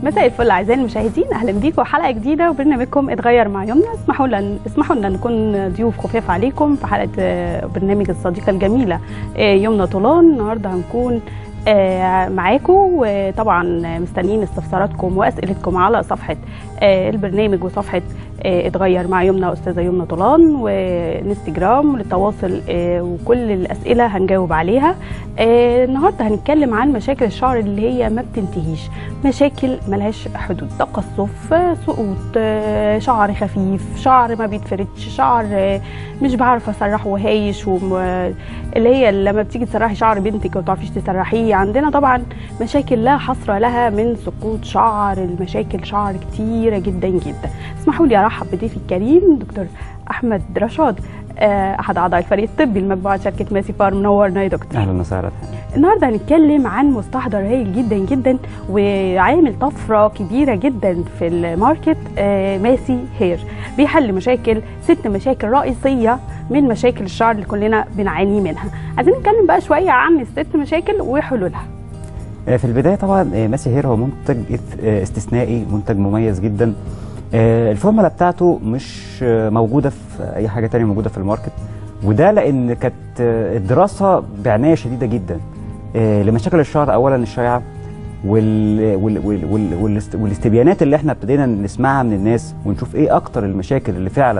مساء الفل اعزائي المشاهدين اهلا بيكم حلقه جديده وبرنامجكم اتغير مع يمنى اسمحوا لنا اسمحوا لنا نكون ضيوف خفاف عليكم في حلقه آه، برنامج الصديقه الجميله آه، يمنى طولان النهارده هنكون آه، معاكم وطبعا مستنيين استفساراتكم واسئلتكم على صفحه آه، البرنامج وصفحه آه، اتغير مع يمنى استاذه يمنى طولان وانستجرام للتواصل آه، وكل الاسئله هنجاوب عليها آه، النهارده هنتكلم عن مشاكل الشعر اللي هي ما بتنتهيش مشاكل ملهاش حدود تقصف آه، سقوط آه، شعر خفيف شعر ما بيتفردش شعر آه، مش بعرف اسرحه وهايش وم... اللي هي لما بتيجي تسرحي شعر بنتك وما بتعرفيش تسرحيه عندنا طبعا مشاكل لا حصر لها من سقوط شعر المشاكل شعر كتيره جدا جدا اسمحوا لي ارحب بضيفي الكريم دكتور احمد رشاد آه، احد اعضاء الفريق الطبي لمجموعه شركه ماسي فارم منورنا يا دكتور اهلا وسهلا النهارده هنتكلم عن مستحضر هايل جدا جدا وعامل طفره كبيره جدا في الماركت آه، ماسي هير بيحل مشاكل ست مشاكل رئيسيه من مشاكل الشعر اللي كلنا بنعاني منها عايزين نتكلم بقى شويه عن الست مشاكل وحلولها آه، في البدايه طبعا آه، ماسي هير هو منتج إث- آه، استثنائي منتج مميز جدا آه، الفورمولا بتاعته مش آه، موجوده في اي حاجه تانية موجوده في الماركت وده لان كانت آه، الدراسه بعنايه شديده جدا آه، لمشاكل الشعر اولا الشائعه وال... وال... وال... وال... والاست... والاستبيانات اللي احنا ابتدينا نسمعها من الناس ونشوف ايه اكتر المشاكل اللي فعلا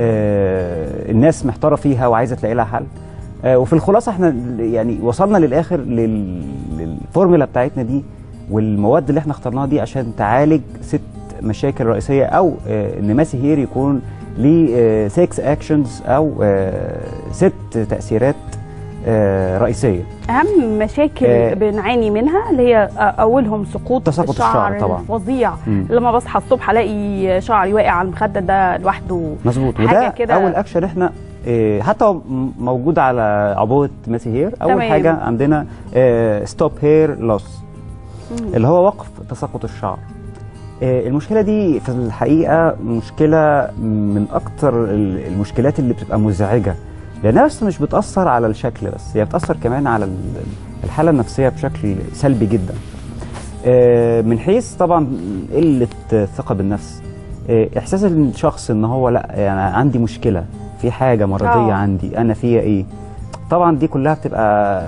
آه، الناس محتاره فيها وعايزه تلاقي لها حل آه، وفي الخلاصه احنا يعني وصلنا للاخر لل... للفورمولا بتاعتنا دي والمواد اللي احنا اخترناها دي عشان تعالج ست مشاكل رئيسيه او آه، ان ماسي هير يكون ليه 6 اكشنز او آه، ست تاثيرات آه، رئيسيه اهم مشاكل آه. بنعاني منها اللي هي آه، اولهم سقوط تساقط الشعر طبعا. الفظيع مم. لما بصحى الصبح الاقي شعري واقع على المخده ده لوحده مظبوط حاجة وده كده- اول اكشن احنا آه، حتى هو م- موجود على عبوه ماسي هير اول تمام. حاجه عندنا ستوب هير لوس اللي هو وقف تساقط الشعر آه، المشكله دي في الحقيقه مشكله من اكتر ال- المشكلات اللي بتبقى مزعجه لانها بس مش بتاثر على الشكل بس هي بتاثر كمان على ال- الحاله النفسيه بشكل سلبي جدا آه، من حيث طبعا قله الثقه بالنفس آه، احساس الشخص ان هو لا يعني عندي مشكله في حاجه مرضيه آه. عندي انا فيها ايه طبعا دي كلها بتبقى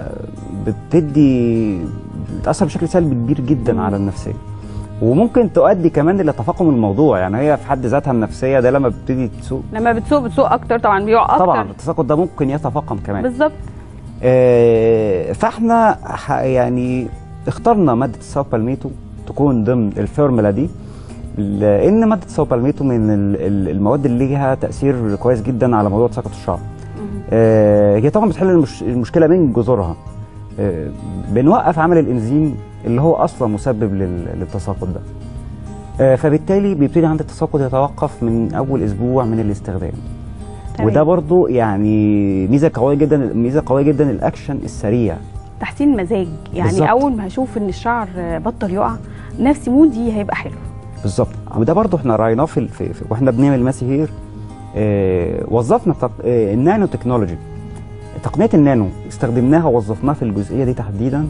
بتدي بتاثر بشكل سلبي كبير جدا مم. على النفسيه وممكن تؤدي كمان الى تفاقم الموضوع يعني هي في حد ذاتها النفسيه ده لما بتبتدي تسوق لما بتسوق بتسوق اكتر طبعا بيقع اكتر طبعا التساقط ده ممكن يتفاقم كمان بالظبط آه، فاحنا ح- يعني اخترنا ماده الساو بالميتو تكون ضمن الفورمولا دي لان ماده الساو بالميتو من ال- ال- المواد اللي ليها تاثير كويس جدا على موضوع تساقط الشعر آه، هي طبعا بتحل المش... المشكله من جذورها آه، بنوقف عمل الانزيم اللي هو اصلا مسبب لل... للتساقط ده آه، فبالتالي بيبتدي عند التساقط يتوقف من اول اسبوع من الاستخدام تمام. وده برضو يعني ميزه قويه جدا ميزه قويه جدا الاكشن السريع تحسين مزاج يعني بالظبط. اول ما هشوف ان الشعر بطل يقع نفسي مودي هيبقى حلو بالظبط وده برضو احنا رايناه في, في, في واحنا بنعمل ماسي هير آه وظفنا تق... آه النانو تكنولوجي تقنيه النانو استخدمناها ووظفناها في الجزئيه دي تحديدا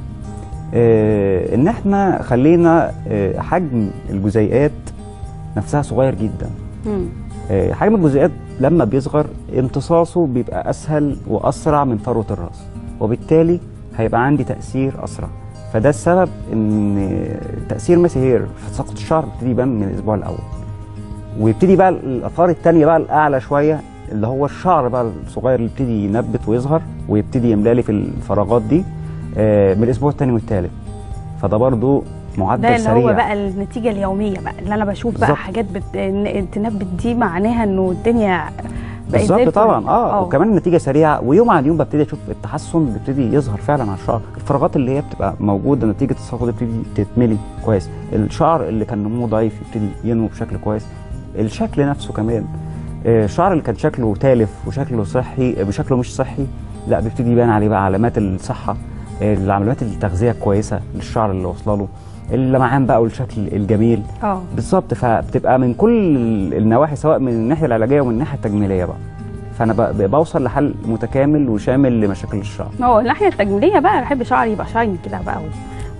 آه ان احنا خلينا آه حجم الجزيئات نفسها صغير جدا مم. آه حجم الجزيئات لما بيصغر امتصاصه بيبقى اسهل واسرع من فروه الراس وبالتالي هيبقى عندي تاثير اسرع فده السبب ان تاثير ماسي هير في تساقط الشعر بيبتدي يبان من الاسبوع الاول ويبتدي بقى الاثار الثانيه بقى الاعلى شويه اللي هو الشعر بقى الصغير اللي يبتدي ينبت ويظهر ويبتدي يملى لي في الفراغات دي آه، من الاسبوع الثاني والثالث فده برضو معدل ده اللي سريع هو بقى النتيجه اليوميه بقى اللي انا بشوف بقى بالظبط. حاجات بت... إن تنبت دي معناها انه الدنيا بقت زي بالظبط الفل. طبعا اه وكمان النتيجه سريعه ويوم عن يوم ببتدي اشوف التحسن بيبتدي يظهر فعلا على الشعر الفراغات اللي هي بتبقى موجوده نتيجه التساقط بتبتدي تتملي كويس الشعر اللي كان نموه ضعيف يبتدي ينمو بشكل كويس الشكل نفسه كمان آه، الشعر اللي كان شكله تالف وشكله صحي آه، بشكله مش صحي لا بيبتدي يبان عليه بقى علامات الصحه آه، علامات التغذيه الكويسه للشعر اللي واصله له اللمعان بقى والشكل الجميل اه بالظبط فبتبقى من كل النواحي سواء من الناحيه العلاجيه ومن الناحيه التجميليه بقى فانا ب- بوصل لحل متكامل وشامل لمشاكل الشعر ما هو الناحيه التجميليه بقى بحب شعري يبقى شايني كده بقى و...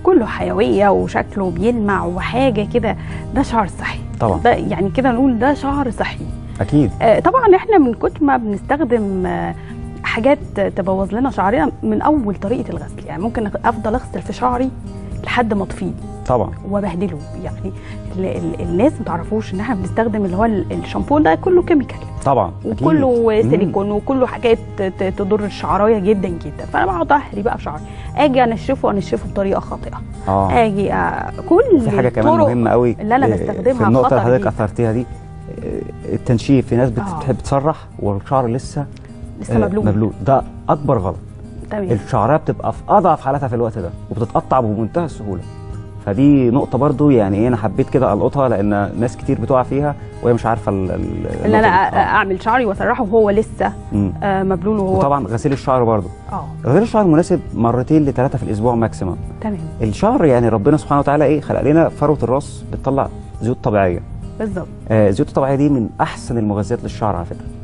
كله حيويه وشكله بيلمع وحاجه كده ده شعر صحي طبعا ده يعني كده نقول ده شعر صحي اكيد آه، طبعا احنا من كتر ما بنستخدم آه، حاجات تبوظ لنا شعرنا من اول طريقه الغسل يعني ممكن افضل اغسل في شعري لحد ما اطفيه طبعا وبهدله يعني ال- ال- الناس ما تعرفوش ان احنا بنستخدم اللي هو ال- الشامبو ده كله كيميكال طبعا أكيد. وكله مم. سيليكون وكله حاجات ت- تضر الشعرايه جدا جدا فانا بقعد اهري بقى في شعري اجي انشفه انشفه بطريقه خاطئه اه اجي آه، كل في حاجه كمان الطرق مهمه قوي اللي انا آه، بستخدمها في النقطه خطر اللي حضرتك جدا. اثرتيها دي آه، التنشيف في ناس بت- آه. بتحب تسرح والشعر لسه لسه آه، مبلول مبلول ده اكبر غلط تمام الشعريه بتبقى في اضعف حالاتها في الوقت ده وبتتقطع بمنتهى السهوله فدي نقطه برضو يعني ايه انا حبيت كده القطها لان ناس كتير بتقع فيها وهي مش عارفه ال- ال- ان انا النقطة دي. أ- اعمل شعري واسرحه وهو لسه مم. آه، مبلول وهو وطبعا غسيل الشعر برضو اه غسيل الشعر مناسب مرتين لثلاثه في الاسبوع ماكسيمم تمام الشعر يعني ربنا سبحانه وتعالى ايه خلق لنا فروه الراس بتطلع زيوت طبيعيه بالظبط آه، الزيوت الطبيعيه دي من احسن المغذيات للشعر على فكره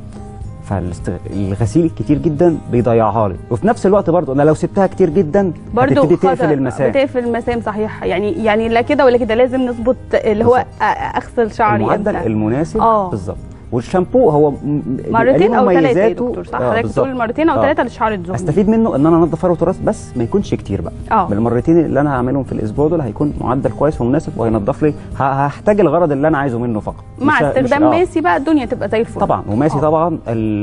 فالغسيل الكتير جدا بيضيعها لي وفي نفس الوقت برضو انا لو سبتها كتير جدا برضو هتبتدي تقفل خطر. المسام بتقفل المسام صحيح يعني يعني لا كده ولا كده لازم نظبط اللي هو بالظبط. أ- اغسل شعري المعدل امتى المناسب آه. بالظبط والشامبو هو م- بيبقى مرتين ليه او ثلاثه يا مميزاته. دكتور صح آه، حضرتك بالظبط. بتقول مرتين او آه. ثلاثه للشعر الزهري استفيد منه ان انا انضف فروه الراس بس ما يكونش كتير بقى اه من المرتين اللي انا هعملهم في الاسبوع دول هيكون معدل كويس ومناسب وهينضف لي ه- هحتاج الغرض اللي انا عايزه منه فقط مع مش ه- استخدام مش- آه. ماسي بقى الدنيا تبقى زي الفل طبعا وماسي آه. طبعا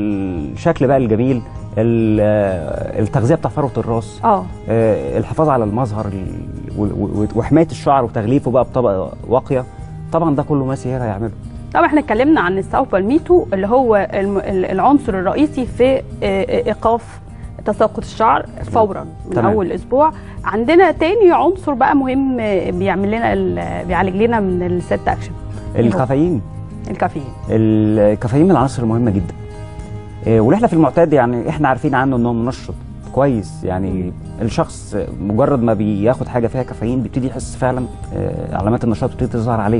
الشكل بقى الجميل ال- آه، التغذيه بتاع فروه الراس اه آه، الحفاظ على المظهر ال- و- و- وحمايه الشعر وتغليفه بقى بطبقه واقيه طبعا ده كله ماسي هير هيعمله طبعا احنا اتكلمنا عن الساو بالميتو اللي هو الم- ال- العنصر الرئيسي في آه، ايقاف تساقط الشعر فورا من تمام. اول اسبوع عندنا تاني عنصر بقى مهم آه، بيعمل لنا ال- بيعالج لنا من الست اكشن الكافيين الكافيين الكافيين من العناصر المهمه جدا آه، واللي احنا في المعتاد يعني احنا عارفين عنه انه منشط كويس يعني الشخص مجرد ما بياخد حاجه فيها كافيين بيبتدي يحس فعلا آه، علامات النشاط بتبتدي تظهر عليه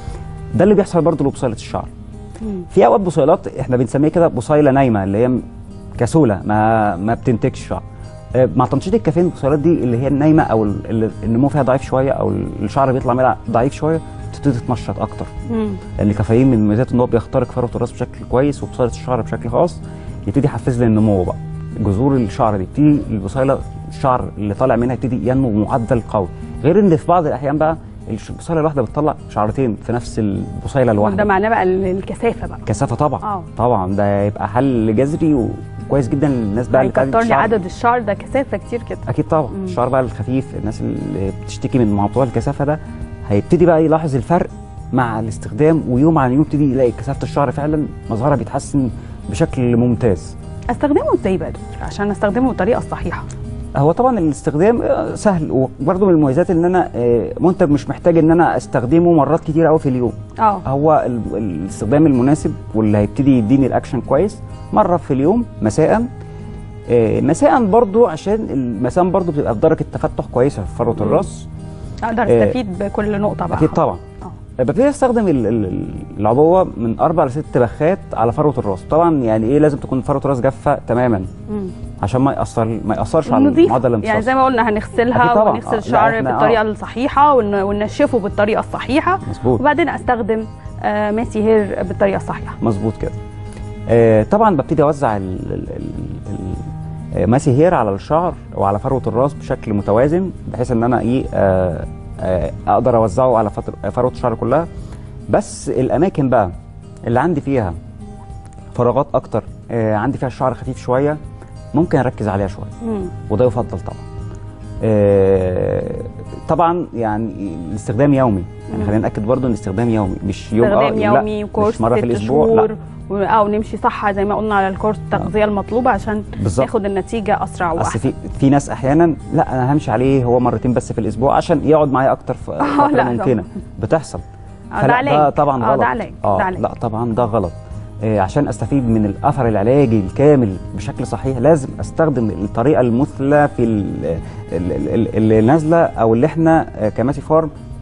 ده اللي بيحصل برضه لبصيله الشعر مم. في اوقات بصيلات احنا بنسميها كده بصيله نايمه اللي هي كسوله ما ما بتنتجش شعر آه، مع تنشيط الكافيين البصيلات دي اللي هي النايمه او ال- اللي النمو فيها ضعيف شويه او الشعر بيطلع منها ضعيف شويه بتبتدي تتنشط اكتر مم. لان الكافيين من مميزاته ان هو بيخترق فروه الراس بشكل كويس وبصيله الشعر بشكل خاص يبتدي يحفز لي النمو بقى جذور الشعر دي يبتدي البصيله الشعر اللي طالع منها يبتدي ينمو بمعدل قوي غير ان في بعض الاحيان بقى الش- البصيله الواحده بتطلع شعرتين في نفس البصيله وده الواحده معناه بقى ال- الكثافه بقى كثافه طبعا اه طبعا ده يبقى حل جذري وكويس جدا للناس بقى اللي بتعالج هيكتر لي الشعر. عدد الشعر ده كثافه كتير كده اكيد طبعا مم. الشعر بقى الخفيف الناس اللي بتشتكي من موضوع الكثافه ده هيبتدي بقى يلاحظ الفرق مع الاستخدام ويوم عن يوم يبتدي يلاقي كثافه الشعر فعلا مظهرها بيتحسن بشكل ممتاز استخدمه ازاي بقى يا دكتور عشان استخدمه بالطريقه الصحيحه هو طبعا الاستخدام آه، سهل وبرده من المميزات ان انا آه، منتج مش محتاج ان انا استخدمه مرات كتير قوي في اليوم اه هو ال- الاستخدام المناسب واللي هيبتدي يديني الاكشن كويس مره في اليوم مساء آه، مساء برضو عشان المساء برضو بتبقى في درجه تفتح كويسه في فروه مم. الراس اقدر آه، استفيد بكل نقطه بقى اكيد طبعا آه. ببتدي استخدم ال- ال- العبوه من اربع لست بخات على فروه الراس طبعا يعني ايه لازم تكون فروه الراس جافه تماما مم. عشان ما ياثر ما ياثرش على نضيف معدل الامتصاص يعني زي ما قلنا هنغسلها أكيد طبعاً. ونغسل آه، لا، الشعر إحنا- بالطريقه آه. الصحيحه ون- وننشفه بالطريقه الصحيحه مظبوط وبعدين استخدم آه ماسي هير بالطريقه الصحيحه مظبوط كده آه طبعا ببتدي اوزع ال- ال- ال- ال- آه، ماسي هير على الشعر وعلى فروه الراس بشكل متوازن بحيث ان انا ايه آه آه اقدر اوزعه على فتر- فروه الشعر كلها بس الاماكن بقى اللي عندي فيها فراغات اكتر آه عندي فيها الشعر خفيف شويه ممكن اركز عليها شويه مم. وده يفضل طبعا آه، طبعا يعني الاستخدام يومي يعني مم. خلينا ناكد برضو ان الاستخدام يومي مش يوم استخدام لا، يومي وكورس مش مره في ست الاسبوع شهور لا و- او نمشي صح زي ما قلنا على الكورس التغذيه المطلوبه عشان بالظبط ناخد النتيجه اسرع اصل واحسن في في ناس احيانا لا انا همشي عليه هو مرتين بس في الاسبوع عشان يقعد معايا اكتر في آه، فتره لا، ممكنه بتحصل آه، فلا، ده علاج ده طبعا آه، غلط ده علاج اه ده علاج لا طبعا ده غلط آه عشان استفيد من الاثر العلاجي الكامل بشكل صحيح لازم استخدم الطريقه المثلى في ال- ال- ال- اللي نازله او اللي احنا آه، كماسي فارم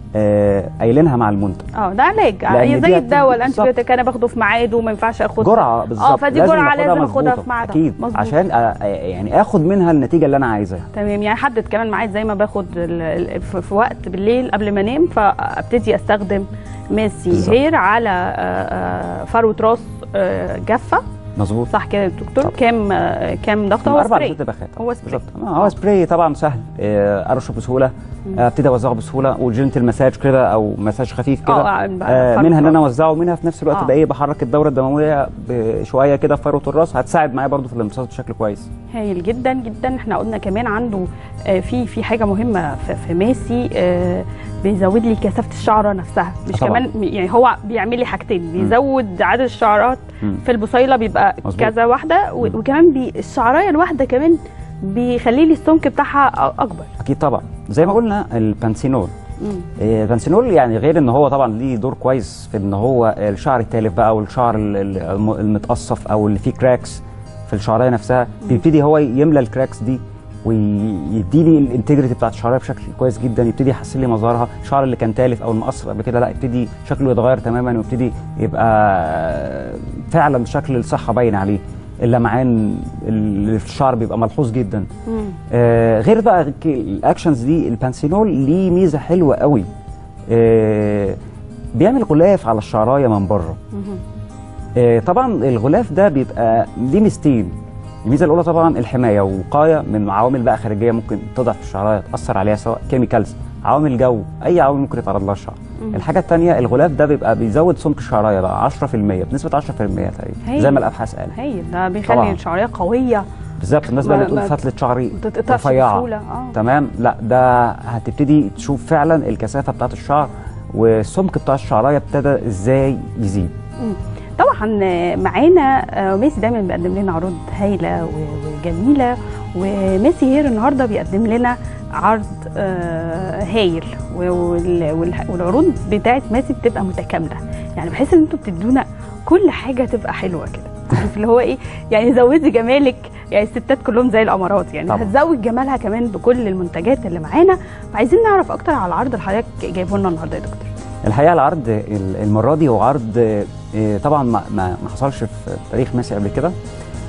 آه، قايلينها مع المنتج اه ده علاج لأن زي دي الدواء بالظبط. الانتيبيوتيك انا باخده في ميعاده وما ينفعش اخد جرعه بالظبط اه فدي جرعه ناخدها لازم اخدها مظبوطة. في ميعادها اكيد مظبوط. عشان آه، يعني اخد منها النتيجه اللي انا عايزاها تمام يعني حدد كمان ميعاد زي ما باخد ال- ال- في في وقت بالليل قبل ما انام فابتدي استخدم ماسي بالظبط. هير على آه، آه، فروه راس آه، جافه مظبوط صح كده يا دكتور طبعا. كام آه، كام ضغط هو اربع سبراي ست بخات هو سبراي بالظبط آه، هو سبراي طبعا سهل آه، ارشه بسهوله آه، ابتدي اوزعه بسهوله وجنتل مساج كده او مساج خفيف كده اه آه بقى منها ان انا فرو اوزعه ومنها في نفس الوقت آه. بقى ايه بحرك الدوره الدمويه بشويه كده في فروه الراس هتساعد معايا برضو في الامتصاص بشكل كويس هايل جدا جدا احنا قلنا كمان عنده آه، في في حاجه مهمه في, في ماسي آه، بيزود لي كثافه الشعره نفسها مش طبعاً. كمان يعني هو بيعمل لي حاجتين بيزود عدد الشعرات مم. في البصيله بيبقى مظبوط. كذا واحده و- مم. وكمان بي الشعرايه الواحده كمان بيخلي لي السمك بتاعها أ- اكبر اكيد طبعا زي ما قلنا البانسينول مم. آه، البانسينول يعني غير ان هو طبعا ليه دور كويس في ان هو الشعر التالف بقى والشعر ال- ال- الم- المتقصف او اللي فيه كراكس في الشعريه نفسها بيبتدي هو يملى الكراكس دي ويديني الانتجريتي بتاعت الشعريه بشكل كويس جدا يبتدي يحسن لي مظهرها الشعر اللي كان تالف او المقصف قبل كده لا يبتدي شكله يتغير تماما ويبتدي يبقى فعلا شكل الصحه باين عليه اللمعان اللي في الشعر بيبقى ملحوظ جدا مم. آه غير بقى ك- الاكشنز دي البانسينول ليه ميزه حلوه قوي آه بيعمل غلاف على الشعرايه من بره مم. آه طبعا الغلاف ده بيبقى ليه ميزتين الميزه الاولى طبعا الحمايه ووقايه من عوامل بقى خارجيه ممكن تضعف الشعرايه تاثر عليها سواء كيميكالز عوامل جو اي عوامل ممكن يتعرض لها الشعر مم. الحاجه الثانيه الغلاف ده بيبقى بيزود سمك الشعرايه بقى 10% بنسبه 10% تقريبا هايل. زي ما الابحاث قالت هايل ده بيخلي طبعاً. الشعريه قويه بالظبط الناس بقى ما- اللي بتقول ما- فتله شعري ما تتقطعش رفيعه بسهوله اه تمام لا ده هتبتدي تشوف فعلا الكثافه بتاعت الشعر والسمك بتاع الشعرايه ابتدى ازاي يزيد مم. طبعا آه، معانا آه، ميسي دايما بيقدم لنا عروض هايله و- وجميله وميسي هير النهارده بيقدم لنا عرض آه، هايل و- وال- والح- والعروض بتاعت ميسي بتبقى متكامله يعني بحس ان انتوا بتدونا كل حاجه تبقى حلوه كده عارف اللي هو ايه يعني زودي جمالك يعني الستات كلهم زي الامارات يعني طبعا. هتزود جمالها كمان بكل المنتجات اللي معانا فعايزين نعرف اكتر على العرض اللي حضرتك جايبه لنا النهارده يا دكتور الحقيقه العرض ال- المره دي هو عرض آه، طبعا ما, ما ما حصلش في تاريخ ميسي قبل كده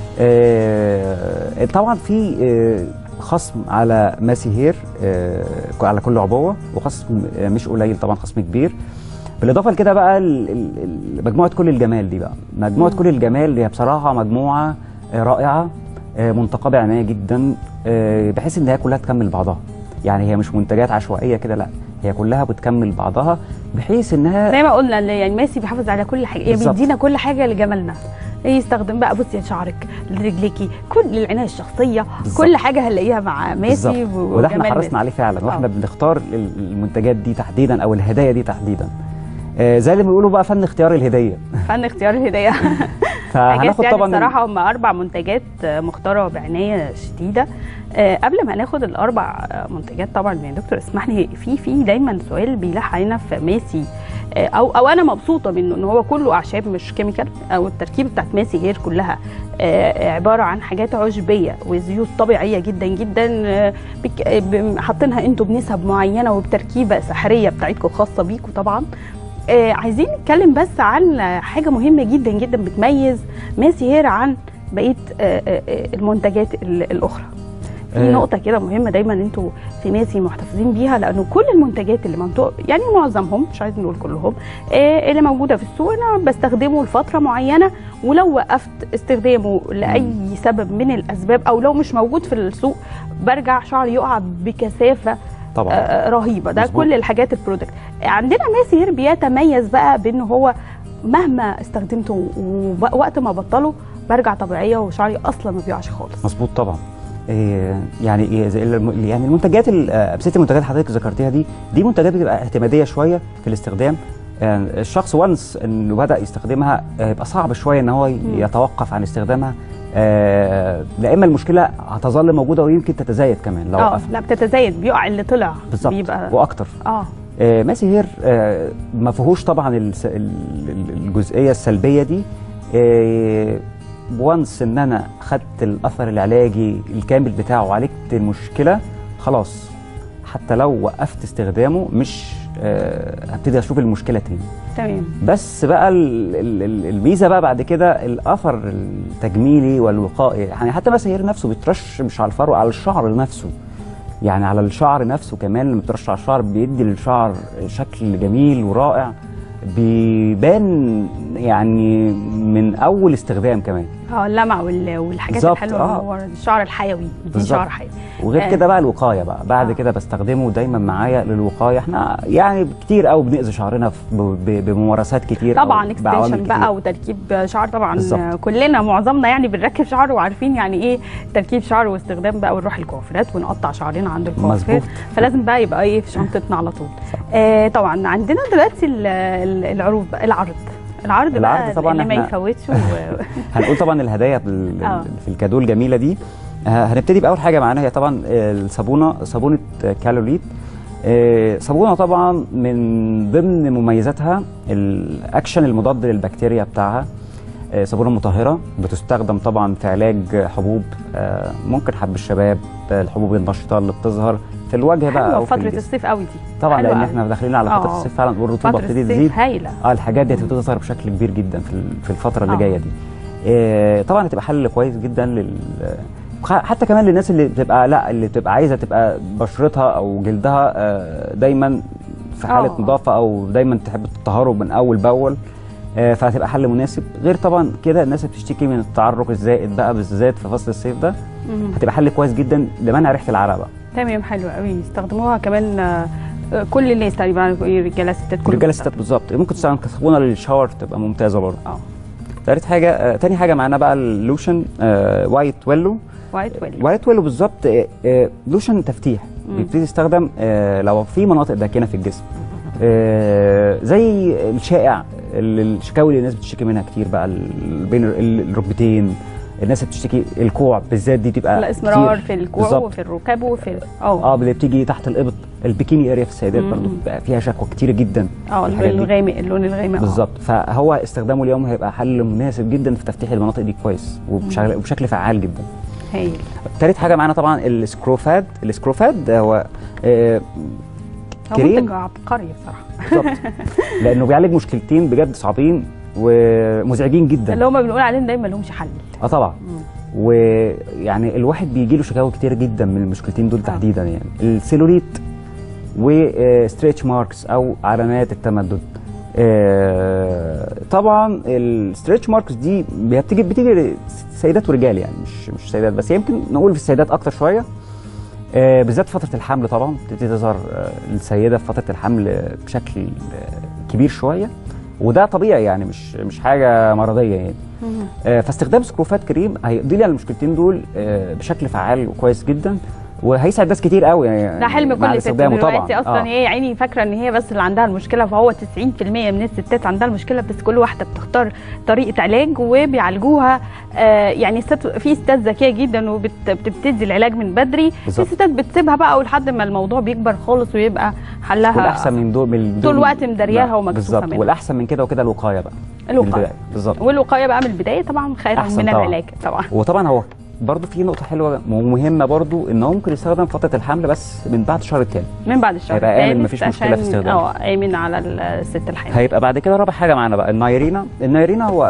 آه، طبعا في آه، خصم على ماسي هير آه، على كل عبوه وخصم آه، مش قليل طبعا خصم كبير بالاضافه لكده بقى ال- ال- ال- مجموعه كل الجمال دي بقى مجموعه مم. كل الجمال هي بصراحه مجموعه آه، رائعه آه، منتقاه بعنايه جدا آه، بحيث ان هي كلها تكمل بعضها يعني هي مش منتجات عشوائيه كده لا هي كلها بتكمل بعضها بحيث انها زي ما قلنا اللي يعني ماسي بيحافظ على كل حاجه يعني بالظبط. بيدينا كل حاجه لجمالنا يستخدم بقى بصي شعرك لرجليكي كل العنايه الشخصيه بالظبط. كل حاجه هنلاقيها مع ماسي بالظبط. و- وده احنا وجمال حرصنا ماسي. عليه فعلا واحنا آه. بنختار ال- المنتجات دي تحديدا او الهدايا دي تحديدا آه، زي اللي بيقولوا بقى فن اختيار الهديه فن اختيار الهديه فهناخد يعني طبعا بصراحه هم اربع منتجات آه، مختاره بعنايه شديده آه، قبل ما ناخد الاربع آه، منتجات طبعا يا دكتور اسمح لي في في دايما سؤال بيلح علينا في ماسي آه، او او انا مبسوطه منه ان هو كله اعشاب مش كيميكال او التركيبه بتاعت ماسي هير كلها آه، عباره عن حاجات عشبيه وزيوت طبيعيه جدا جدا آه، بك- آه، ب- حاطينها انتوا بنسب معينه وبتركيبه سحريه بتاعتكم خاصه بيكم طبعا آه، عايزين نتكلم بس عن حاجه مهمه جدا جدا بتميز ماسي هير عن بقيه آه، آه، آه، المنتجات ال- الاخرى في آه. نقطة كده مهمة دايما انتوا في ماسي محتفظين بيها لانه كل المنتجات اللي منطوق يعني معظمهم مش عايز نقول كلهم آه، اللي موجودة في السوق انا بستخدمه لفترة معينة ولو وقفت استخدامه لأي سبب من الأسباب أو لو مش موجود في السوق برجع شعري يقع بكثافة طبعا آه، رهيبه ده مظبوط. كل الحاجات البرودكت عندنا ماسي هير بيتميز بقى بان هو مهما استخدمته ووقت ما بطله برجع طبيعيه وشعري اصلا ما بيقعش خالص مظبوط طبعا إيه يعني إيه زي الم- يعني المنتجات ال- آه، ست المنتجات اللي حضرتك ذكرتيها دي دي منتجات بتبقى اعتماديه شويه في الاستخدام يعني الشخص وانس انه بدا يستخدمها آه، يبقى صعب شويه ان هو ي- يتوقف عن استخدامها آه، لا اما المشكله هتظل موجوده ويمكن تتزايد كمان لو اه وقفنا لا بتتزايد بيقع اللي طلع بالظبط بيبقى واكتر اه آه، ماسي هير آه، ما فيهوش طبعا الس- ال- ال- الجزئيه السلبيه دي وانس ان انا خدت الاثر العلاجي الكامل بتاعه وعالجت المشكله خلاص حتى لو وقفت استخدامه مش آه، هبتدي اشوف المشكله تاني تمام بس بقى ال- ال- ال- الميزه بقى بعد كده الاثر التجميلي والوقائي يعني حتى مساهير نفسه بيترش مش على الفرو على الشعر نفسه يعني على الشعر نفسه كمان لما بترش على الشعر بيدي للشعر شكل جميل ورائع بيبان يعني من اول استخدام كمان اه اللمع وال- والحاجات بالظبط، الحلوه آه. اللي هو الشعر الحيوي دي بالظبط. شعر حيوي وغير آه. كده بقى الوقايه بقى بعد آه. كده بستخدمه دايما معايا للوقايه احنا يعني كتير قوي بنأذي شعرنا في- ب- ب- بممارسات كتير أو طبعا بعوامل اكستنشن كتير. بقى وتركيب شعر طبعا بالظبط. كلنا معظمنا يعني بنركب شعر وعارفين يعني ايه تركيب شعر واستخدام بقى ونروح الكوافيرات ونقطع شعرنا عند الكوافير مظبوط. فلازم بقى يبقى ايه في شنطتنا على طول آه طبعا عندنا دلوقتي ال- ال- العروض بقى العرض العرض, العرض بقى طبعاً اللي ما إحنا- يفوتش و... هنقول طبعا الهدايا بال- آه. في الكادو الجميله دي آه، هنبتدي باول حاجه معانا هي طبعا آه، الصابونه صابونه آه، كالوليت آه، صابونه طبعا من ضمن مميزاتها الاكشن المضاد للبكتيريا بتاعها آه، صابونه مطهره بتستخدم طبعا في علاج حبوب آه، ممكن حب الشباب آه، الحبوب النشطه اللي بتظهر في الوجه بقى حلوه او في فتره الجسم. الصيف قوي دي طبعا حلوة لان أوي. احنا داخلين على فتره آه. الصيف فعلا والرطوبه فتره بتبتدي الصيف تزيد هايله اه الحاجات دي هتظهر بشكل كبير جدا في ال- في الفتره اللي آه. جايه دي آه طبعا هتبقى حل كويس جدا لل خ- حتى كمان للناس اللي بتبقى لا اللي بتبقى عايزه تبقى بشرتها او جلدها آه دايما في حاله آه. نظافه او دايما تحب تطهره من اول باول آه فهتبقى حل مناسب غير طبعا كده الناس اللي بتشتكي من التعرق الزائد بقى بالذات في فصل الصيف ده مم. هتبقى حل كويس جدا لمنع ريحه العرق بقى تمام حلو قوي يستخدموها كمان آه، آه، كل الناس تقريبا رجاله ستات كل رجاله ستات بالظبط ممكن تستخدم كصابونه للشاور تبقى ممتازه برضه اه تالت حاجه آه تاني حاجه معانا بقى اللوشن آه وايت ويلو وايت ويل وايت ويلو بالظبط آه، آه، لوشن تفتيح مم. بيبتدي يستخدم آه، لو في مناطق داكنه في الجسم آه، زي الشائع ال- الشكاوي اللي الناس بتشتكي منها كتير بقى ال- بين ال- الركبتين الناس اللي بتشتكي الكوع بالذات دي تبقى الاسمرار كتير. في الكوع بالظبط. وفي الركاب وفي ال- اه اه اللي بتيجي تحت الابط البيكيني اريا في السيدات مم. برضه بقى فيها شكوى كتير جدا اه الحاجات دي. الغامق اللون الغامق آه. بالظبط فهو استخدامه اليوم هيبقى حل مناسب جدا في تفتيح المناطق دي كويس وبشكل, وبشكل فعال جدا هايل تالت حاجه معانا طبعا السكروفاد السكروفاد ده هو آه، هو كريم. منتج عبقري بصراحه بالظبط لانه بيعالج مشكلتين بجد صعبين ومزعجين جدا اللي هم بنقول عليهم دايما لهمش حل اه طبعا مم. ويعني الواحد بيجي له شكاوى كتير جدا من المشكلتين دول آه. تحديدا يعني السيلوليت وستريتش ماركس او علامات التمدد آه، طبعا الستريتش ماركس دي بتيجي بتيجي سيدات ورجال يعني مش مش سيدات بس يمكن نقول في السيدات اكتر شويه آه، بالذات فتره الحمل طبعا بتبتدي تظهر آه، السيده في فتره الحمل بشكل آه، كبير شويه وده طبيعي يعني مش مش حاجه مرضيه يعني مم. آه، فاستخدام سكروفات كريم هيقضي لي على المشكلتين دول آه، بشكل فعال وكويس جدا وهيسعد ناس كتير قوي يعني ده حلم مع كل ست استخدامه دلوقتي اصلا آه. هي يا عيني فاكره ان هي بس اللي عندها المشكله فهو 90% من الستات عندها المشكله بس كل واحده بتختار طريقه علاج وبيعالجوها آه يعني ست في ستات ذكيه جدا وبتبتدي العلاج من بدري في بالظبط. ستات بتسيبها بقى ولحد ما الموضوع بيكبر خالص ويبقى حلها والاحسن من دول من طول دول- الوقت مدرياها لا، ومكسوفة بالظبط منها. والاحسن من كده وكده الوقايه بقى من الوقايه البداية. بالظبط والوقايه بقى من البدايه طبعا خير أحسن من طبعاً. العلاج طبعا وطبعا هو برضه في نقطه حلوه ومهمه برضه ان هو ممكن يستخدم فتره الحمل بس من بعد الشهر الثاني من بعد الشهر هيبقى آمن، الثالث مفيش مشكلة في عشان- استخدامه. اه امن على الست الحامل هيبقى بعد كده رابع حاجه معانا بقى النايرينا النايرينا هو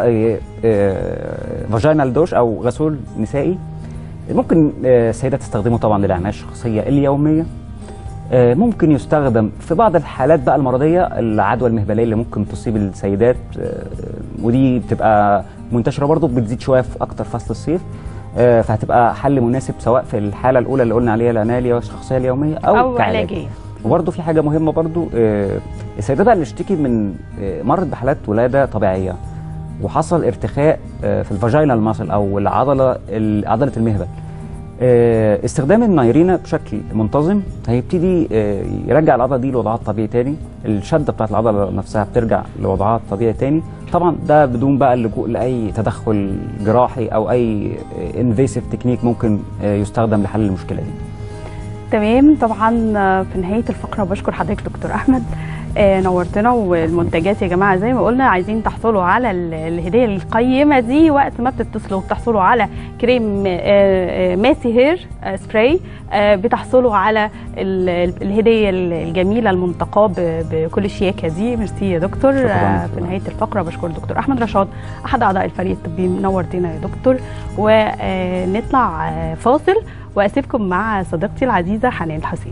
فاجينال دوش او غسول نسائي ممكن آه، السيدات تستخدمه طبعا للعنايه الشخصيه اليوميه آه، ممكن يستخدم في بعض الحالات بقى المرضيه العدوى المهبليه اللي ممكن تصيب السيدات آه، ودي بتبقى منتشره برضو بتزيد شويه في اكتر فصل الصيف آه، فهتبقى حل مناسب سواء في الحاله الاولى اللي قلنا عليها العنايه الشخصيه اليوميه او, او كعلاج. علاجيه وبرضه في حاجه مهمه برضه آه، السيدات بقى اللي اشتكي من آه، مرت بحالات ولاده طبيعيه وحصل ارتخاء آه، في الفاجينال ماسل او العضله ال- عضله المهبل آه، استخدام النايرينا بشكل منتظم هيبتدي آه، يرجع العضله دي لوضعها الطبيعي تاني الشده بتاعت العضله نفسها بترجع لوضعها الطبيعي تاني طبعا ده بدون بقى اللجوء لاي تدخل جراحي او اي انفيسيف تكنيك ممكن آه، يستخدم لحل المشكله دي تمام طبعا آه، في نهايه الفقره بشكر حضرتك دكتور احمد آه، نورتنا والمنتجات يا جماعه زي ما قلنا عايزين تحصلوا على ال- الهديه القيمه دي وقت ما بتتصلوا بتحصلوا على كريم آه، آه، ماسي هير آه، سبراي آه، بتحصلوا على ال- ال- الهديه ال- الجميله المنتقاه ب- بكل الشياكه دي ميرسي يا دكتور شكراً. آه، في نهايه الفقره بشكر دكتور احمد رشاد احد اعضاء الفريق الطبي نورتنا يا دكتور ونطلع آه، فاصل واسيبكم مع صديقتي العزيزه حنان الحسين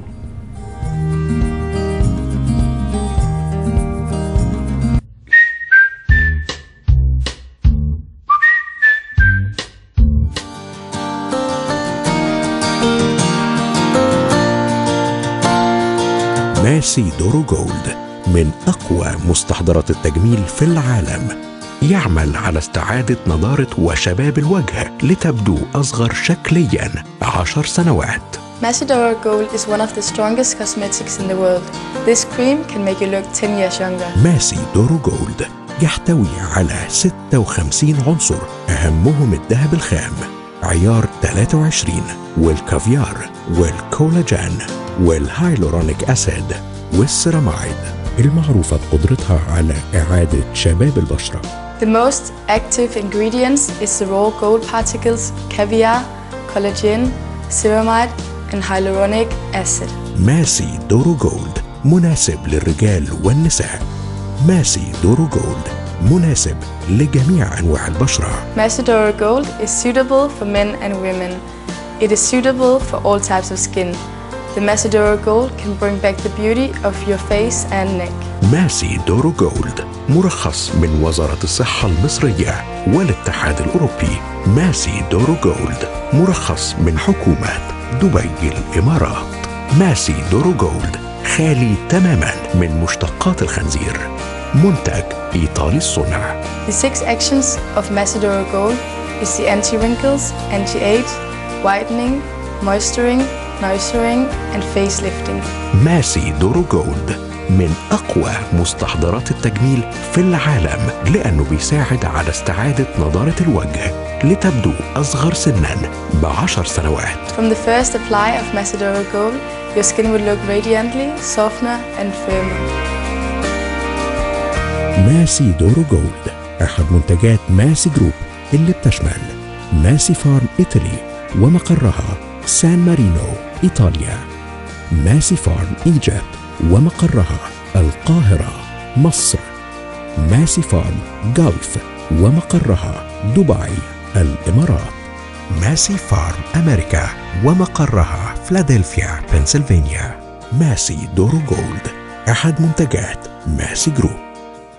ماسي دورو جولد من أقوى مستحضرات التجميل في العالم يعمل على استعادة نضارة وشباب الوجه لتبدو أصغر شكليا عشر سنوات Macedora Gold is one of the strongest cosmetics in the world. This cream can make you look 10 years younger. ماسي دورو جولد يحتوي على 56 عنصر أهمهم الذهب الخام عيار 23 والكافيار والكولاجين والهايلورونيك أسيد والسيرامايد المعروفة بقدرتها على إعادة شباب البشرة The most active ingredients is the raw gold particles, caviar, collagen, ceramide, and hyaluronic acid. ماسي دورو جولد مناسب للرجال والنساء ماسي دورو جولد مناسب لجميع أنواع البشرة Macedora Gold is suitable for men and women. It is suitable for all types of skin. The Macedora Gold can bring back the beauty of your face and neck. ماسي دورو جولد مرخص من وزارة الصحة المصرية والاتحاد الأوروبي ماسي دورو جولد مرخص من حكومة دبي الإمارات ماسي دورو جولد خالي تماما من مشتقات الخنزير منتج إيطالي الصنع The six actions of Macedora Gold is the anti-wrinkles, anti-age, whitening, moisturing, nourishing, and facelifting. ماسي دورو جولد من أقوى مستحضرات التجميل في العالم لأنه بيساعد على استعادة نضارة الوجه لتبدو أصغر سنا بعشر سنوات From the first apply of Macedora Gold, your skin will look radiantly, softer, and firmer. ماسي دورو جولد أحد منتجات ماسي جروب اللي بتشمل ماسي فارم إيطالي ومقرها سان مارينو إيطاليا ماسي فارم إيجيبت ومقرها القاهرة مصر ماسي فارم جلف ومقرها دبي الإمارات ماسي فارم أمريكا ومقرها فلادلفيا بنسلفانيا ماسي دورو جولد أحد منتجات ماسي جروب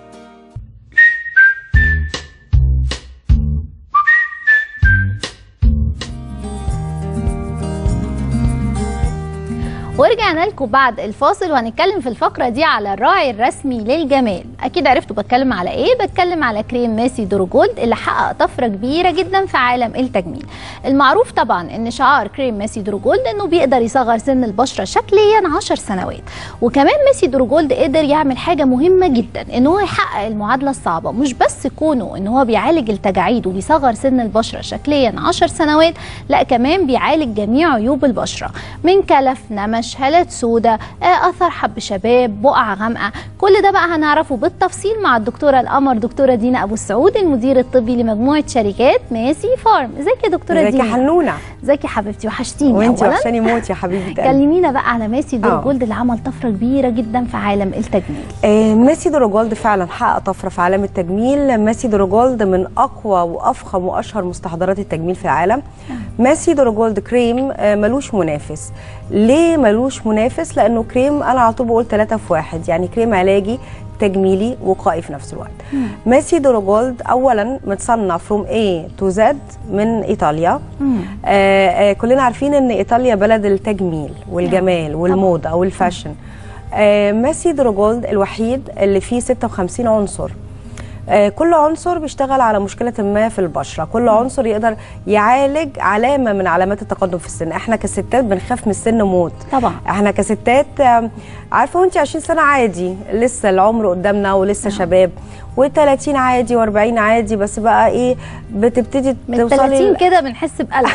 ورجعنا لكم بعد الفاصل وهنتكلم في الفقرة دي على الراعي الرسمي للجمال أكيد عرفتوا بتكلم على إيه بتكلم على كريم ماسي دورو جولد اللي حقق طفرة كبيرة جدا في عالم التجميل المعروف طبعا إن شعار كريم ماسي دورو جولد إنه بيقدر يصغر سن البشرة شكليا 10 سنوات وكمان ماسي دورو جولد قدر يعمل حاجة مهمة جدا إن هو يحقق المعادلة الصعبة مش بس كونه إن هو بيعالج التجاعيد وبيصغر سن البشرة شكليا 10 سنوات لا كمان بيعالج جميع عيوب البشرة من كلف نمش هالات سوداء آه، اثر حب شباب بقع غامقه كل ده بقى هنعرفه بالتفصيل مع الدكتوره القمر دكتوره دينا ابو السعود المدير الطبي لمجموعه شركات ماسي فارم ازيك يا دكتوره ازيك يا دينا حنونه ازيك يا حبيبتي وحشتيني وانت اولا وحشاني موت يا حبيبه قلبي كلمينا بقى على ماسي دور آه. جولد اللي عمل طفره كبيره جدا في عالم التجميل آه، ماسي دروجولد فعلا حقق طفره في عالم التجميل ماسي دروجولد من اقوى وافخم واشهر مستحضرات التجميل في العالم ماسي دروجولد كريم آه، ملوش منافس ليه ملوش منافس لانه كريم انا على طول بقول ثلاثة في واحد يعني كريم علاجي تجميلي وقائي في نفس الوقت ماسي دروجولد اولا متصنع فروم اي تو زد من ايطاليا آه آه كلنا عارفين ان ايطاليا بلد التجميل والجمال والموضه والفاشن آه ماسي دروجولد الوحيد اللي فيه 56 عنصر آه، كل عنصر بيشتغل على مشكله ما في البشره كل عنصر يقدر يعالج علامه من علامات التقدم في السن احنا كستات بنخاف من السن موت طبعا احنا كستات آم، عارفه وانت 20 سنه عادي لسه العمر قدامنا ولسه شباب و30 عادي و40 عادي بس بقى ايه بتبتدي من توصلي 30 ل- كده بنحس بقلق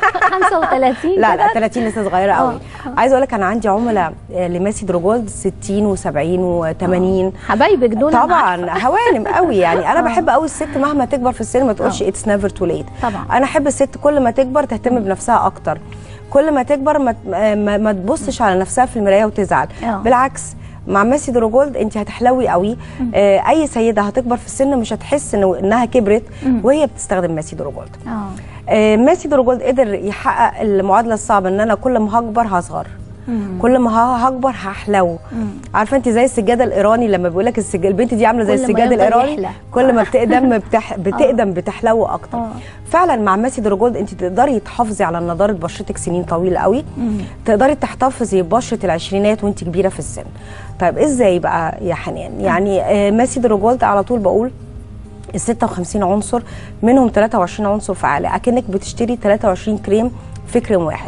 35 لا لا كده 30 لسه صغيره قوي عايزه اقول لك انا عندي عملاء آه، لماسي دروجولد 60 و70 و80 حبايبك دول أنا طبعا هوانم قوي يعني انا آه. بحب قوي الست مهما تكبر في السن ما تقولش آه. اتس نيفر تو ليت طبعا. انا احب الست كل ما تكبر تهتم بنفسها اكتر كل ما تكبر ما, ما, ما تبصش على نفسها في المرايه وتزعل آه. بالعكس مع ميسي دروجولد انت هتحلوي قوي آه اي سيده هتكبر في السن مش هتحس إنه انها كبرت وهي بتستخدم ميسي دروجولد اه آه ميسي دروجولد قدر يحقق المعادله الصعبه ان انا كل ما هكبر هصغر كل ما ه- هكبر هحلو عارفه انت زي السجاده الايراني لما بيقول لك السج... البنت دي عامله زي كل ما السجاده يفضل الايراني يحلى. كل ما بتقدم بتح... بتقدم بتحلو اكتر آه. فعلا مع ماسي دروجولد انت تقدري تحافظي على نضاره بشرتك سنين طويله قوي تقدري تحتفظي ببشره العشرينات وانت كبيره في السن طيب ازاي بقى يا حنان يعني آه ماسي دروجولد على طول بقول ال 56 عنصر منهم 23 عنصر فعال اكنك بتشتري 23 كريم في كريم واحد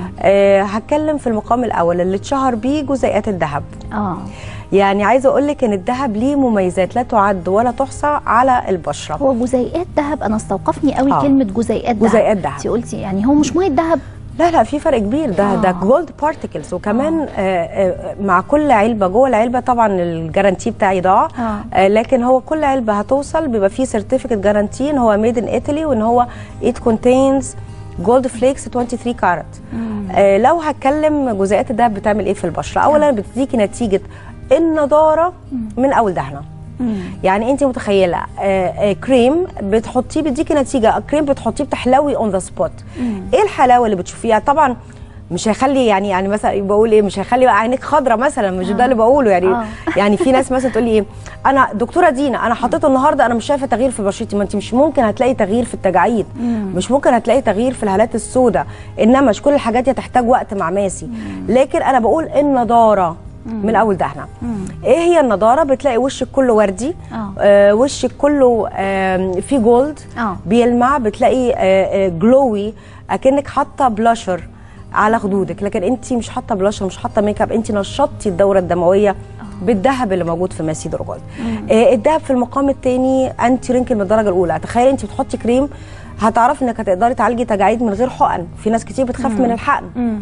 آه هتكلم في المقام الاول اللي اتشهر بيه جزيئات الذهب اه يعني عايزه اقول لك ان الذهب ليه مميزات لا تعد ولا تحصى على البشره هو جزيئات ذهب انا استوقفني قوي آه. كلمه جزيئات ذهب جزيئات ذهب. انت قلتي يعني هو مش ميه ذهب لا لا في فرق كبير ده آه. ده جولد بارتكلز وكمان آه. آه مع كل علبه جوه العلبه طبعا الجارانتي بتاعي ضاع آه. آه لكن هو كل علبه هتوصل بيبقى فيه سيرتيفيكت جارانتي ان هو ميد ان ايطالي وان هو ات كونتينز جولد فليكس 23 كارت آه لو هتكلم جزيئات الدهب بتعمل ايه في البشره اولا بتديكي نتيجه النضاره من اول دهنه يعني انت متخيله آه آه كريم بتحطيه بيديكي نتيجه كريم بتحطيه بتحلوي اون ذا سبوت ايه الحلاوه اللي بتشوفيها طبعا مش هيخلي يعني يعني مثلا بقول ايه مش هيخلي بقى عينيك خضرة مثلا مش ده اللي بقوله يعني آه. يعني في ناس مثلا تقول لي ايه انا دكتوره دينا انا حطيته النهارده انا مش شايفه تغيير في بشرتي ما انت مش ممكن هتلاقي تغيير في التجاعيد مش ممكن هتلاقي تغيير في الهالات السوداء انما مش كل الحاجات دي هتحتاج وقت مع ماسي لكن انا بقول النضاره من اول دهنه ايه هي النضاره بتلاقي وشك كله وردي آه. آه وشك كله آه فيه جولد آه. بيلمع بتلاقي آه آه جلوي اكنك حاطه بلاشر على خدودك لكن انت مش حاطه بلاشر مش حاطه ميك اب انت نشطتي الدوره الدمويه بالذهب اللي موجود في ماسي دروجولد آه الذهب في المقام الثاني انتي رينكل من الدرجه الاولى تخيلي انت بتحطي كريم هتعرفي انك هتقدري تعالجي تجاعيد من غير حقن في ناس كتير بتخاف من الحقن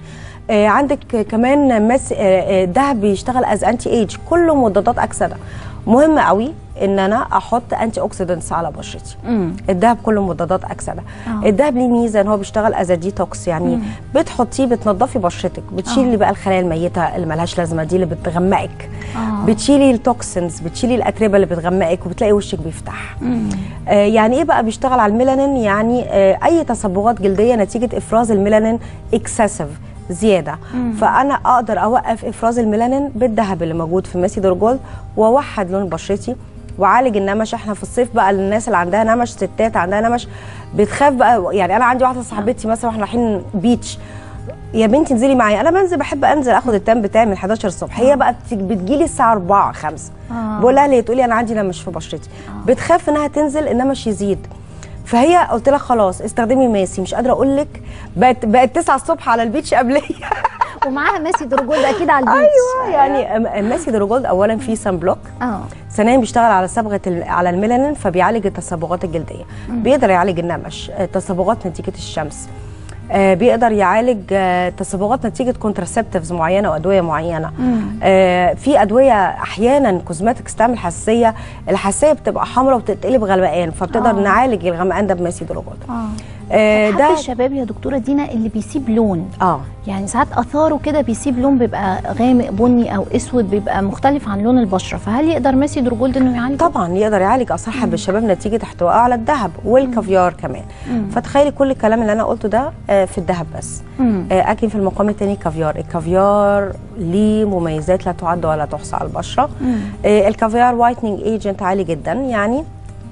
آه عندك كمان مس آه، آه، الذهب بيشتغل از انتي ايج كله مضادات اكسده مهم قوي ان انا احط انتي اوكسيدنتس على بشرتي الذهب كله مضادات اكسده آه. الذهب ليه ميزه ان هو بيشتغل از ديتوكس يعني بتحطيه بتنضفي بشرتك بتشيلي بقى الخلايا الميته اللي ملهاش لازمه دي اللي بتغمقك آه. بتشيلي التوكسنز بتشيلي الاتربه اللي بتغمقك وبتلاقي وشك بيفتح آه يعني ايه بقى بيشتغل على الميلانين يعني آه اي تصبغات جلديه نتيجه افراز الميلانين اكسسيف زياده فانا اقدر اوقف افراز الميلانين بالذهب اللي موجود في ماسي دورجولد واوحد لون بشرتي وعالج النمش احنا في الصيف بقى الناس اللي عندها نمش ستات عندها نمش بتخاف بقى يعني انا عندي واحده صاحبتي مثلا واحنا رايحين بيتش يا بنتي انزلي معايا انا بنزل بحب انزل اخد التان بتاعي من 11 الصبح هي بقى بت- بتجيلي الساعه 4 5 آه. بقول لها ليه تقولي انا عندي نمش في بشرتي بتخاف انها تنزل النمش يزيد فهي قلت لها خلاص استخدمي ماسي مش قادره اقول لك بقت بقت 9 الصبح على البيتش قبليه ومعاها ميسي دروجولد اكيد على البيتش ايوه يعني أم- ماسي دروجولد اولا فيه سان بلوك اه ثانيا بيشتغل على صبغه ال- على الميلانين فبيعالج التصبغات الجلديه بيقدر يعالج النمش آه، تصبغات نتيجه الشمس آه، بيقدر يعالج آه، تصبغات نتيجه كونتراسبتيفز معينه وادويه معينه آه، في ادويه احيانا كوزماتكس تعمل حساسيه الحساسيه بتبقى حمراء وبتتقلب غمقان فبتقدر آه. نعالج الغمقان ده بماسي دروجولد اه آه، حب ده الشباب يا دكتوره دينا اللي بيسيب لون اه يعني ساعات اثاره كده بيسيب لون بيبقى غامق بني او اسود بيبقى مختلف عن لون البشره فهل يقدر ميسي دروجولد انه يعالج طبعا يقدر يعالج اصح بالشباب نتيجه احتوائه على الذهب والكافيار كمان فتخيلي كل الكلام اللي انا قلته ده آه، في الذهب بس مم. آه، اكن في المقام الثاني كافيار الكافيار ليه مميزات لا تعد ولا تحصى على البشره آه، الكافيار وايتنينج ايجنت عالي جدا يعني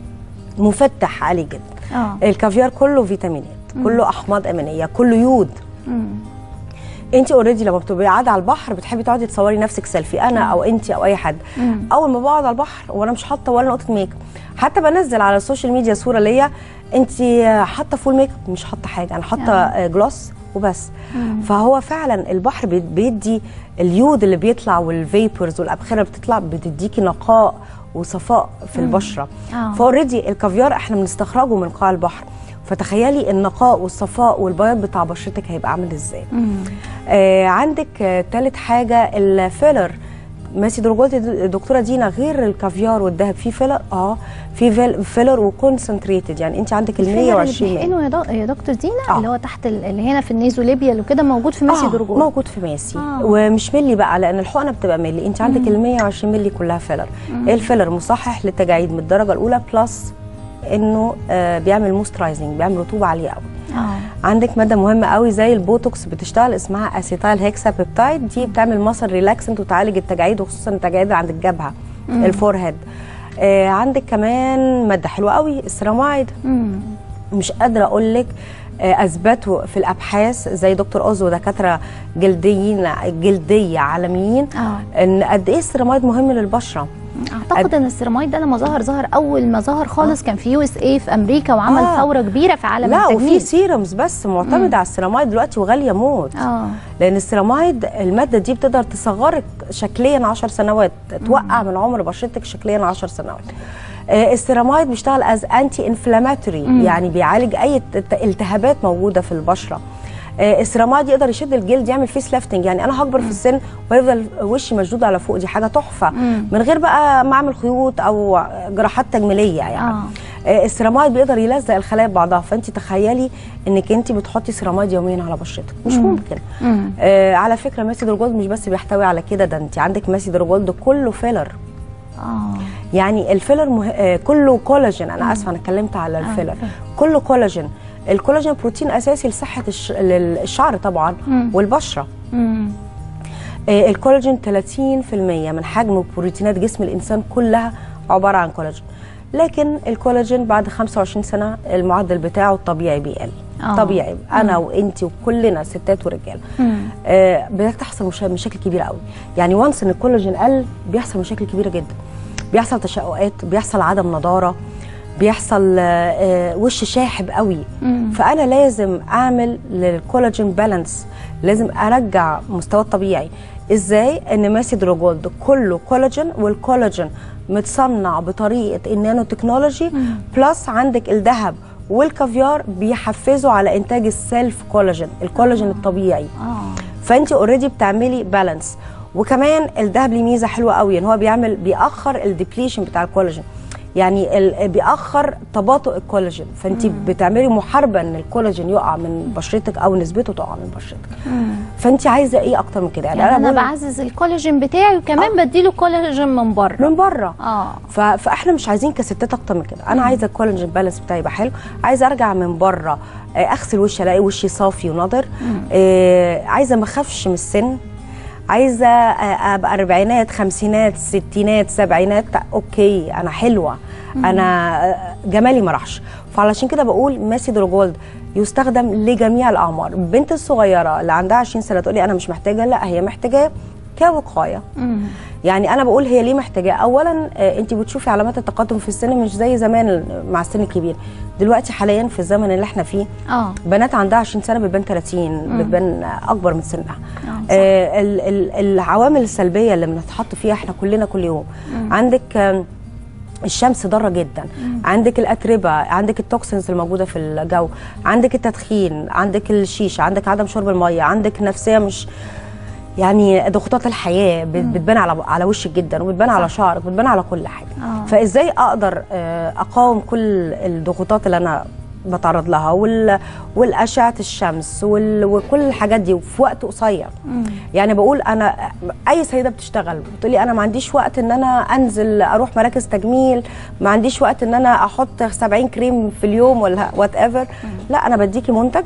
مفتح عالي جدا اه الكافيار كله فيتامينات كله احماض امينيه كله يود مم. انت اوريدي لما بتبقي قاعده على البحر بتحبي تقعدي تصوري نفسك سيلفي انا او انت او اي حد اول ما بقعد على البحر وانا مش حاطه ولا نقطه ميك اب حتى بنزل على السوشيال ميديا صوره ليا انت حاطه فول ميك اب مش حاطه حاجه انا حاطه آه. جلوس وبس فهو فعلا البحر بي- بيدي اليود اللي بيطلع والفيبرز والابخره اللي بتطلع بتديكي نقاء وصفاء في البشره آه. فاوريدي الكافيار احنا بنستخرجه من قاع البحر فتخيلي النقاء والصفاء والبياض بتاع بشرتك هيبقى عامل ازاي آه عندك آه تالت حاجه الفيلر ماسي دروجولد دكتوره دينا غير الكافيار والذهب في فيلر اه في فيل- فيلر وكونسنتريتد يعني انت عندك ال الفيلر اللي 120 مللي. بيحقنه يا دك- يا دكتور دينا آه. اللي هو تحت ال- اللي هنا في النيزوليبيال وكده موجود في ماسي آه درجول موجود في ماسي آه. ومش ملي بقى لان الحقنه بتبقى ملي انت عندك ال 120 ملي كلها فيلر الفيلر مصحح للتجاعيد من الدرجه الاولى بلس انه آه بيعمل موسترايزنج بيعمل رطوبه عاليه قوي اه عندك ماده مهمه قوي زي البوتوكس بتشتغل اسمها اسيتايل هيكسا بيبتايد دي بتعمل مصل ريلاكسنت وتعالج التجاعيد وخصوصا التجاعيد اللي عند الجبهه الفورهيد آه عندك كمان ماده حلوه قوي السيرامايد مم. مش قادره اقول لك آه، اثبتوا في الابحاث زي دكتور اوز ودكاتره جلديين جلديه عالميين آه. ان قد ايه السيرامايد مهم للبشره اعتقد ان السيرامايد ده لما ظهر ظهر اول ما ظهر خالص كان في يو اس اي في امريكا وعمل آه. ثوره كبيره في عالم لا وفي التجميل سيرمز بس معتمده على السيرامايد دلوقتي وغاليه موت اه لان السيرامايد الماده دي بتقدر تصغرك شكليا 10 سنوات توقع من عمر بشرتك شكليا 10 سنوات آه، السيرامايد بيشتغل از انتي انفلاماتوري يعني بيعالج اي الت- التهابات موجوده في البشره آه، السيرامايد يقدر يشد الجلد يعمل فيس لافتنج يعني انا هكبر في السن ويفضل وشي مشدود على فوق دي حاجه تحفه من غير بقى ما اعمل خيوط او جراحات تجميليه يعني آه. آه، السيرامايد بيقدر يلزق الخلايا ببعضها فانت تخيلي انك انت بتحطي سيرامايد يوميا على بشرتك مش ممكن آه على فكره ماسي درجولد مش بس بيحتوي على كده ده انت عندك ماسي درجولد كله فيلر اه يعني الفيلر مه... آه كله كولاجين انا اسفه انا اتكلمت على الفيلر كله كولاجين الكولاجين بروتين اساسي لصحه الش... لل- الشعر طبعا والبشره مم. آه، الكولاجين 30% من حجم بروتينات جسم الانسان كلها عباره عن كولاجين لكن الكولاجين بعد 25 سنه المعدل بتاعه الطبيعي بيقل آه. طبيعي انا وانت وكلنا ستات ورجاله مم. آه بتحصل مشا- مشاكل كبيره قوي يعني وانس ان الكولاجين قل بيحصل مشاكل كبيره جدا بيحصل تشققات بيحصل عدم نضاره بيحصل آه، آه، وش شاحب قوي فانا لازم اعمل للكولاجين بالانس لازم ارجع مستواه الطبيعي ازاي ان ماسي دروجولد كله كولاجين والكولاجين متصنع بطريقه النانو تكنولوجي بلس عندك الذهب والكافيار بيحفزوا على انتاج السيلف كولاجين الكولاجين الطبيعي اه فانت اوريدي بتعملي بالانس وكمان الذهب ليه ميزه حلوه قوي ان هو بيعمل بيأخر الديبليشن بتاع الكولاجين يعني ال- بيأخر تباطؤ الكولاجين فانت بتعملي محاربه ان الكولاجين يقع من بشرتك او نسبته تقع من بشرتك فانت عايزه ايه اكتر من كده يعني انا بقول بعزز الكولاجين بتاعي وكمان بديله كولاجين من بره من بره اه ف... فاحنا مش عايزين كستات اكتر من كده انا عايزه الكولاجين بالانس بتاعي يبقى حلو عايزه ارجع من بره آه، اغسل وشي الاقي وشي صافي ونضر آه، عايزه ما اخافش من السن عايزه آه، ابقى اربعينات خمسينات ستينات سبعينات اوكي انا حلوه انا آه، جمالي ما راحش فعلشان كده بقول ماسي دروجولد يستخدم لجميع الاعمار البنت الصغيره اللي عندها 20 سنه تقولي انا مش محتاجه لا هي محتاجاه كوقايه يعني انا بقول هي ليه محتاجاه اولا آه، انت بتشوفي علامات التقدم في السن مش زي زمان مع السن الكبير دلوقتي حاليا في الزمن اللي احنا فيه اه بنات عندها 20 سنه بتبان 30 بتبان اكبر من سنها آه، صح. آه ال- ال- العوامل السلبيه اللي بنتحط فيها احنا كلنا كل يوم عندك آم، الشمس ضاره جدا عندك الاتربه عندك التوكسينز الموجوده في الجو عندك التدخين عندك الشيشه عندك عدم شرب الميه عندك نفسيه مش يعني ضغوطات الحياه بت- بتبان على على وشك جدا وبتبان على شعرك بتبان على كل حاجه آه. فازاي اقدر آه، اقاوم كل الضغوطات اللي انا بتعرض لها وال... والاشعه الشمس وال... وكل الحاجات دي في وقت قصير يعني بقول انا اي سيده بتشتغل بتقولي انا ما عنديش وقت ان انا انزل اروح مراكز تجميل ما عنديش وقت ان انا احط 70 كريم في اليوم ولا وات ايفر لا انا بديكي منتج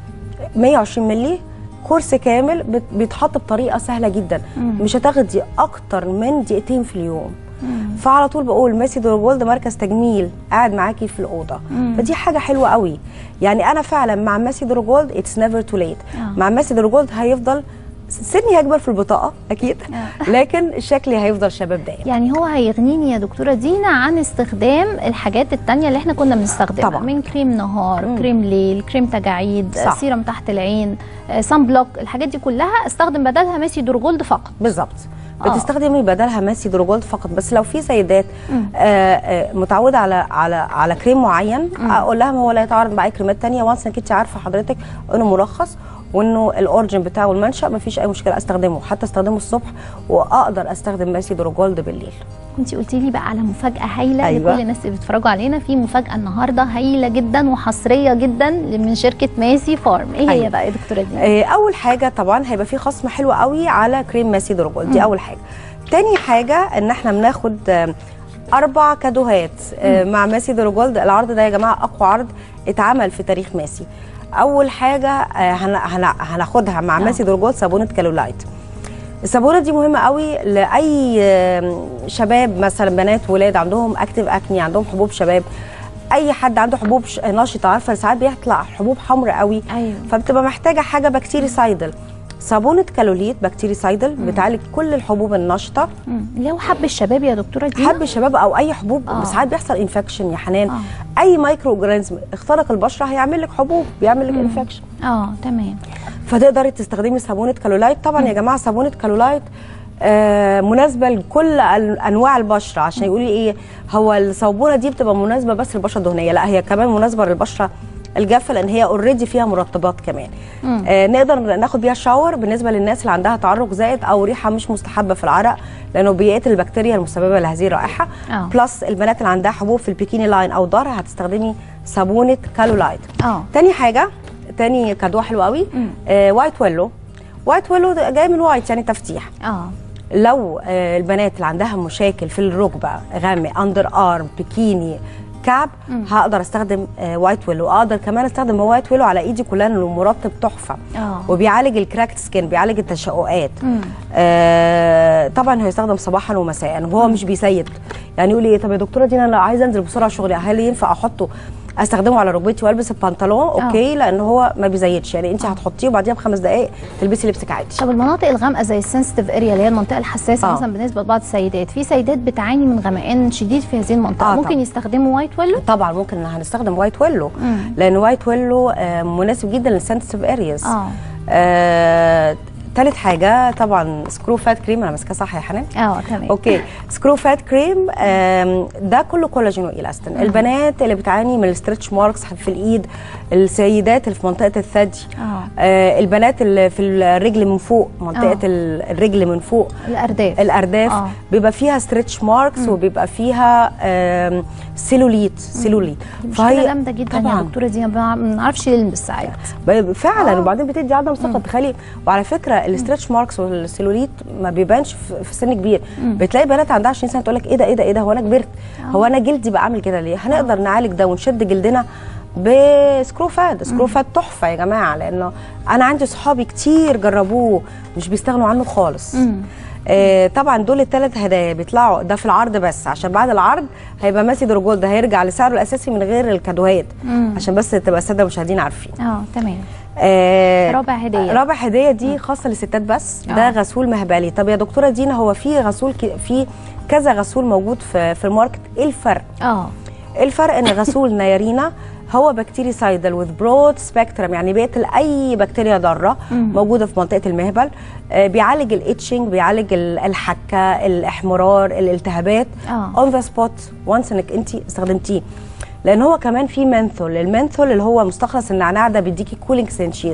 120 مللي كورس كامل بت- بيتحط بطريقه سهله جدا مش هتاخدي اكتر من دقيقتين في اليوم فعلى طول بقول ميسي دورجولد مركز تجميل قاعد معاكي في الاوضه فدي حاجه حلوه قوي يعني انا فعلا مع ميسي دورجولد اتس نيفر تو ليت آه. مع ميسي دورجولد هيفضل سني هيكبر في البطاقه اكيد لكن شكلي هيفضل شباب دايما يعني هو هيغنيني يا دكتوره دينا عن استخدام الحاجات التانية اللي احنا كنا بنستخدمها طبعا. من كريم نهار مم. كريم ليل كريم تجاعيد صح. سيرم تحت العين سان بلوك الحاجات دي كلها استخدم بدلها ميسي دورجولد فقط بالظبط آه. بتستخدمي بدلها ماسي دروجولد فقط بس لو في سيدات آه آه متعوده على على على كريم معين اقول لها ما هو لا يتعارض مع اي كريمات تانية وانس انك انت عارفه حضرتك انه مرخص وانه الاورجن بتاعه المنشا ما فيش اي مشكله استخدمه حتى استخدمه الصبح واقدر استخدم ماسي دروجولد بالليل كنت قلتي لي بقى على مفاجاه هايله أيوة. لكل الناس اللي بيتفرجوا علينا في مفاجاه النهارده هايله جدا وحصريه جدا من شركه ماسي فارم ايه هي أيوة. بقى يا دكتوره دينا آه، اول حاجه طبعا هيبقى في خصم حلو قوي على كريم ماسي دروجولد دي اول حاجه تاني حاجه ان احنا بناخد آه، اربع كادوهات آه، مع ماسي دروجولد العرض ده يا جماعه اقوى عرض اتعمل في تاريخ ماسي اول حاجه آه، هن- هن- هناخدها مع ماسي دروجولد صابونه كالولايت الصابونه دي مهمه قوي لاي آم، شباب مثلا بنات ولاد عندهم اكتيف اكني عندهم حبوب شباب اي حد عنده حبوب ش- نشطه عارفه ساعات بيطلع حبوب حمراء قوي أيوة. فبتبقى محتاجه حاجه بكتيري سايدل صابونه كالوليت بكتيري سايدل بتعالج كل الحبوب النشطه مم. اللي هو حب الشباب يا دكتوره دينا حب الشباب او اي حبوب آه. آه. ساعات بيحصل انفكشن يا حنان آه. آه. اي مايكرو اورجانيزم اخترق البشره هيعمل لك حبوب بيعمل لك انفكشن اه تمام فتقدري تستخدمي صابونه كالولايت طبعا يا جماعه صابونه كالولايت آه مناسبه لكل ال- انواع البشره عشان يقولي ايه هو الصابونه دي بتبقى مناسبه بس للبشره الدهنيه لا هي كمان مناسبه للبشره الجافه لان هي اوريدي فيها مرطبات كمان آه نقدر ناخد بيها شاور بالنسبه للناس اللي عندها تعرق زائد او ريحه مش مستحبه في العرق لانه بيقتل البكتيريا المسببه لهذه الرائحه آه. بلس البنات اللي عندها حبوب في البيكيني لاين او ظهر هتستخدمي صابونه كالولايت اه تاني حاجه تاني كادو حلو قوي آه وايت ويلو وايت ويلو ده جاي من وايت يعني تفتيح اه لو آه البنات اللي عندها مشاكل في الركبه غامق اندر ارم بيكيني كعب هقدر استخدم آه وايت ويلو اقدر كمان استخدم وايت ويلو على ايدي كلها لانه مرطب تحفه آه. وبيعالج الكراكت سكين بيعالج التشققات مم. آه طبعا هيستخدم صباحا ومساء وهو مش بيسيد يعني يقول لي ايه طب يا دكتوره دي انا عايزه انزل بسرعه شغلي هل ينفع احطه استخدمه على ركبتي والبس البنطلون اوكي لان هو ما بيزيدش يعني انت هتحطيه وبعديها بخمس دقائق تلبسي لبسك عادي طب المناطق الغامقه زي السنسيتيف اريا اللي هي المنطقه الحساسه آه. مثلا بالنسبه لبعض السيدات في سيدات بتعاني من غمقان شديد في هذه المنطقه آه ممكن طبعاً. يستخدموا وايت ويلو طبعا ممكن إن هنستخدم وايت ويلو مم. لان وايت ويلو آه، مناسب جدا للسنسيتيف ارياز اه آه، تالت حاجه طبعا سكرو فات كريم انا ماسكاه صح يا حنان اه تمام اوكي سكرو فات كريم آم، ده كله كولاجين والاستين البنات اللي بتعاني من الستريتش ماركس في الايد السيدات اللي في منطقه الثدي آه. آه البنات اللي في الرجل من فوق منطقه آه. ال- الرجل من فوق الارداف الارداف آه. آه. بيبقى فيها ستريتش ماركس وبيبقى فيها آم، سيلوليت سيلوليت مشكله جامده جدا يا طبعا دكتوره دي ما بنعرفش نلبس ساعات ب- فعلا آه. وبعدين بتدي عدم ثقه تخلي وعلى فكره الاسترتش ماركس والسيلوليت ما بيبانش في في سن كبير بتلاقي بنات عندها 20 سنه تقول لك ايه ده ايه ده ايه ده هو انا كبرت هو انا جلدي بقى عامل كده ليه هنقدر نعالج ده ونشد جلدنا بسكرو فاد سكرو فاد تحفه يا جماعه لانه انا عندي صحابي كتير جربوه مش بيستغنوا عنه خالص مم. آه طبعا دول الثلاث هدايا بيطلعوا ده في العرض بس عشان بعد العرض هيبقى ماسي درجول ده هيرجع لسعره الاساسي من غير الكادوهات مم. عشان بس تبقى الساده المشاهدين عارفين اه تمام آه رابع هدية. رابع هديه دي خاصه للستات بس ده آه. غسول مهبلي طب يا دكتوره دينا هو في غسول ك... في كذا غسول موجود في في الماركت ايه الفرق اه إيه الفرق ان غسول نيارينا هو بكتيري سايدل وذ برود سبيكترم يعني بيقتل اي بكتيريا ضاره موجوده في منطقه المهبل آه بيعالج الاتشنج بيعالج ال- الحكه الاحمرار الالتهابات آه. اون ذا سبوت وانس انك انت استخدمتيه لان هو كمان في منثول المنثول اللي هو مستخلص النعناع ده بيديكي كولينج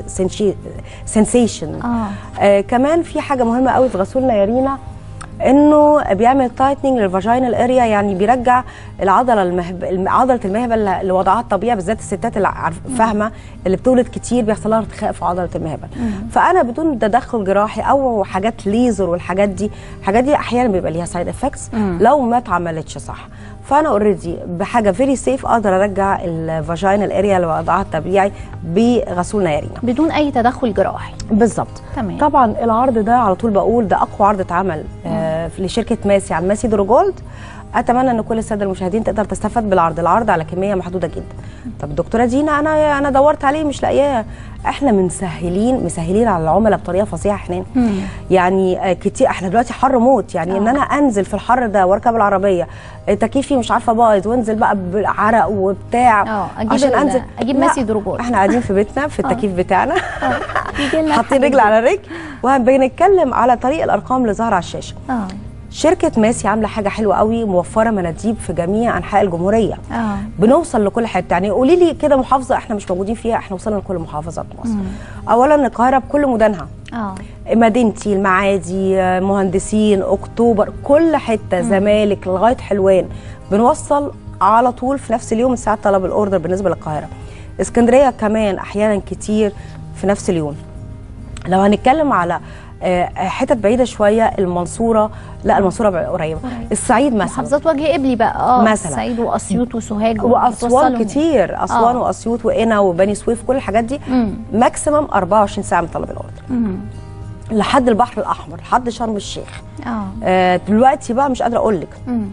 سensation آه. آه كمان في حاجه مهمه قوي في غسول نيارينا انه بيعمل تايتنينج للفاجينال اريا يعني بيرجع العضله المهب... عضله المهبل لوضعها الطبيعي بالذات الستات اللي عارف- فاهمه اللي بتولد كتير بيحصل لها ارتخاء في عضله المهبل فانا بدون تدخل جراحي او حاجات ليزر والحاجات دي الحاجات دي احيانا بيبقى ليها سايد افكتس لو ما اتعملتش صح فانا اوريدي بحاجه فيري سيف اقدر ارجع الفاجينال اريا لوضعها الطبيعي بغسول نيارينا بدون اي تدخل جراحي بالظبط تمام. طبعا العرض ده على طول بقول ده اقوى عرض اتعمل آه لشركه ماسي على ماسي دروجولد اتمنى ان كل الساده المشاهدين تقدر تستفاد بالعرض العرض على كميه محدوده جدا طب الدكتوره دينا انا انا دورت عليه مش لاقياه احنا مسهلين مسهلين على العملاء بطريقه فظيعه احنا يعني آه، كتير احنا دلوقتي حر موت يعني ان انا انزل في الحر ده واركب العربيه آه، تكييفي مش عارفه بايظ وانزل بقى بعرق وبتاع اه اجيب ال- اجيب لا، ماسي دروجول احنا قاعدين في بيتنا في التكييف بتاعنا يجي لنا حاطين الحاجات رجل دي. على رجل وبنتكلم على طريق الارقام اللي ظاهره على الشاشه اه شركه ماسي عامله حاجه حلوه قوي موفره مناديب في جميع انحاء الجمهوريه اه بنوصل لكل حته يعني قولي لي كده محافظه احنا مش موجودين فيها احنا وصلنا لكل محافظات مصر اولا القاهره بكل مدنها اه مدينتي المعادي آه، مهندسين اكتوبر كل حته زمالك لغايه حلوان بنوصل على طول في نفس اليوم من ساعه طلب الاوردر بالنسبه للقاهره اسكندريه كمان احيانا كتير في نفس اليوم لو هنتكلم على آه، حتت بعيده شويه المنصوره لا المنصوره بقى قريبه الصعيد مثلا محافظات وجه قبلي بقى اه مثلا. الصعيد واسيوط وسوهاج واسوان بتوصلهم. كتير اسوان آه. واسيوط وقنا وبني سويف كل الحاجات دي مم. ماكسيمم 24 ساعه من طلب الاوردر مم. لحد البحر الاحمر لحد شرم الشيخ اه آه دلوقتي بقى مش قادره اقول لك مم.